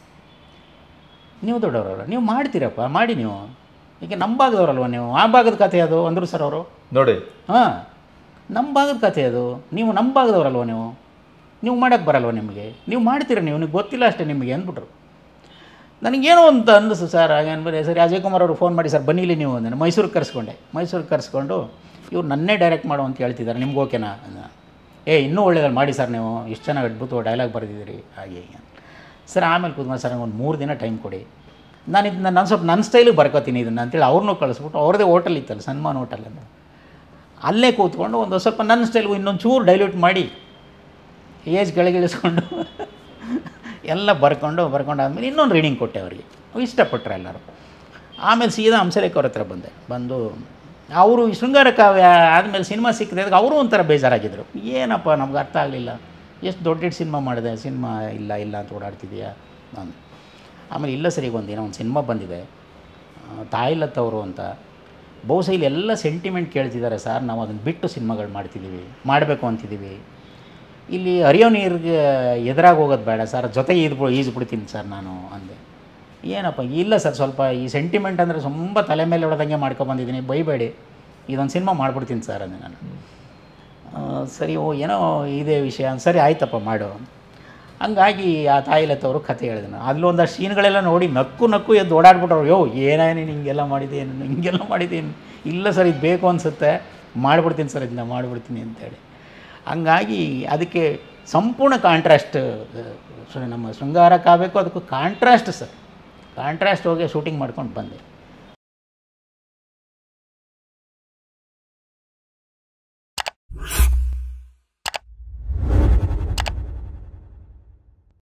ನೀವು ದೊಡ್ಡವರಲ್ಲ ನೀವು ಮಾಡ್ತೀರಪ್ಪ ಮಾಡಿ ನೀವು ಈಗ ನಮ್ಮ ಭಾಗದವರಲ್ವ ನೀವು ಆ ಭಾಗದ ಕಥೆ ಅದು ಅಂದರು ಸರ್ ಅವರು ನೋಡಿ ಹಾಂ ನಮ್ಮ ಭಾಗದ ಕಥೆ ಅದು ನೀವು ನಮ್ಮ ಭಾಗದವರಲ್ವ ನೀವು ನೀವು ಮಾಡೋಕ್ಕೆ ಬರಲ್ವ ನಿಮಗೆ ನೀವು ಮಾಡ್ತೀರ ನೀವು ನಿಮ್ಗೆ ಗೊತ್ತಿಲ್ಲ ಅಷ್ಟೇ ನಿಮಗೆ ಅಂದ್ಬಿಟ್ರು ನನಗೇನೋ ಅಂತ ಅನ್ನಿಸ್ತು ಸರ್ ಹಾಗೆ ಅನ್ಬೇಡಿ ಸರಿ ಅಜಯ್ ಕುಮಾರ್ ಅವರು ಫೋನ್ ಮಾಡಿ ಸರ್ ಬನ್ನಿಲಿ ನೀವು ಅಂದೆ ಮೈಸೂರಿಗೆ ಕರೆಸ್ಕೊಂಡೆ ಮೈಸೂರಿಗೆ ಕರೆಸ್ಕೊಂಡು ಇವ್ರು ನನ್ನೇ ಡೈರೆಕ್ಟ್ ಮಾಡು ಅಂತ ಹೇಳ್ತಿದ್ದಾರೆ ನಿಮ್ಗೆ ಓಕೆನಾ ಅಂದ ಏ ಇನ್ನೂ ಒಳ್ಳೇದಲ್ಲಿ ಮಾಡಿ ಸರ್ ನೀವು ಇಷ್ಟು ಚೆನ್ನಾಗಿ ಅದ್ಭುತ ಡೈಲಾಗ್ ಬರೆದಿದ್ದೀರಿ ಹಾಗೆ ಹೀಗೆ ಅಂತ. ಸರ್ ಆಮೇಲೆ ಕೂತ್ಕೊಂಡು ಸರ್ ಒಂದು ಮೂರು ದಿನ ಟೈಮ್ ಕೊಡಿ ನಾನು ಇದನ್ನ ನಾನು ಸ್ವಲ್ಪ ನನ್ನ ಸ್ಟೈಲಿಗೆ ಬರ್ಕೋತೀನಿ ಇದನ್ನು ಅಂತೇಳಿ ಅವ್ರನ್ನೂ ಕಳಿಸ್ಬಿಟ್ಟು ಅವ್ರದ್ದೇ ಹೋಟೆಲ್ ಇತ್ತಲ್ಲ ಸನ್ಮಾನ್ ಹೋಟೆಲ್ ಅಂತ ಅಲ್ಲೇ ಕೂತ್ಕೊಂಡು ಒಂದು ಸ್ವಲ್ಪ ನನ್ನ ಸ್ಟೈಲ್ಗೂ ಇನ್ನೊಂದು ಚೂರು ಡೈಲ್ಯೂಟ್ ಮಾಡಿ ಏಜ್ ಕೆಳಗಿಳಿಸ್ಕೊಂಡು ಎಲ್ಲ ಬರ್ಕೊಂಡು ಬರ್ಕೊಂಡಾದ್ಮೇಲೆ ಇನ್ನೊಂದು ರೀಡಿಂಗ್ ಕೊಟ್ಟೆ ಅವರಿಗೆ ಇಷ್ಟಪಟ್ಟರು ಎಲ್ಲರೂ ಆಮೇಲೆ ಸೀದಾ ಹಂಸಲೇಖ ಅವ್ರ ಹತ್ರ ಬಂದೆ ಬಂದು ಅವರು ಈ ಶೃಂಗಾರ ಕಾವ್ಯ ಆದಮೇಲೆ ಸಿನಿಮಾ ಸಿಕ್ಕಿದೆ ಅವರು ಒಂಥರ ಬೇಜಾರಾಗಿದ್ದರು ಏನಪ್ಪ ನಮ್ಗೆ ಅರ್ಥ ಆಗಲಿಲ್ಲ ಎಷ್ಟು ದೊಡ್ಡ ಹಿಟ್ಟು ಸಿನಿಮಾ ಮಾಡಿದೆ ಸಿನಿಮಾ ಇಲ್ಲ ಇಲ್ಲ ಅಂತ ಓಡಾಡ್ತಿದೆಯಾ ನಾನು ಆಮೇಲೆ ಇಲ್ಲ ಸರಿ ಒಂದು ದಿನ ಒಂದು ಸಿನಿಮಾ ಬಂದಿದೆ ಆ, ತಾಯಿಲತ್ ಅವರು ಅಂತ ಬಹುಶಃ ಇಲ್ಲಿ ಎಲ್ಲ ಸೆಂಟಿಮೆಂಟ್ ಕೇಳ್ತಿದ್ದಾರೆ ಸರ್ ನಾವು ಅದನ್ನು ಬಿಟ್ಟು ಸಿನಿಮಾಗಳು ಮಾಡ್ತಿದ್ದೀವಿ ಮಾಡಬೇಕು ಅಂತಿದ್ದೀವಿ ಇಲ್ಲಿ ಹರಿಯೋ ನೀರಿಗೆ ಎದುರಾಗಿ ಹೋಗೋದು ಬೇಡ ಸರ್ ಜೊತೆ ಈದ್ಬಿ ಈಜ್ಬಿಡ್ತೀನಿ ಸರ್ ನಾನು ಅಂದೆ ಏನಪ್ಪ ಇಲ್ಲ ಸರ್ ಸ್ವಲ್ಪ ಈ ಸೆಂಟಿಮೆಂಟ್ ಅಂದರೆ ತುಂಬ ತಲೆ ಮೇಲೆ ಹೊಡೆದಂಗೆ ಮಾಡ್ಕೊಬಂದಿದ್ದೀನಿ ಬೈಬೇಡಿ ಇದೊಂದು ಸಿನಿಮಾ ಮಾಡ್ಬಿಡ್ತೀನಿ ಸರ್ ಅಂದೆ ನಾನು ಆ, ಸರಿ ಓ ಏನೋ ಇದೇ ವಿಷಯ ಸರಿ ಆಯ್ತಪ್ಪ ಮಾಡು ಹಂಗಾಗಿ ಆ ತಾಯಿಲತ್ತವರು ಕತೆ ಹೇಳಿದ್ರು ಅಲ್ಲೊಂದಷ್ಟು ಸೀನ್ಗಳೆಲ್ಲ ನೋಡಿ ನಕ್ಕು ನಕ್ಕು ಎದ್ದು ಓಡಾಡ್ಬಿಟ್ಟವ್ರು ಯೋ ಏನೇನು ಹಿಂಗೆಲ್ಲ ಮಾಡಿದ್ದೀನಿ ಹಿಂಗೆಲ್ಲ ಮಾಡಿದ್ದೀನಿ ಇಲ್ಲ ಸರ್ ಇದು ಬೇಕು ಅನಿಸುತ್ತೆ ಮಾಡಿಬಿಡ್ತೀನಿ ಸರ್ ಇದನ್ನ ಮಾಡಿಬಿಡ್ತೀನಿ ಅಂತೇಳಿ ಹಂಗಾಗಿ ಅದಕ್ಕೆ ಸಂಪೂರ್ಣ ಕಾಂಟ್ರಾಸ್ಟ್ ನಮ್ಮ ಶೃಂಗಾರ ಕಾಬೇಕು ಅದಕ್ಕೂ ಕಾಂಟ್ರಾಸ್ಟ್ ಸರ್ ಕಾಂಟ್ರಾಸ್ಟ್ ಹೋಗಿ ಶೂಟಿಂಗ್ ಮಾಡ್ಕೊಂಡು ಬಂದೆ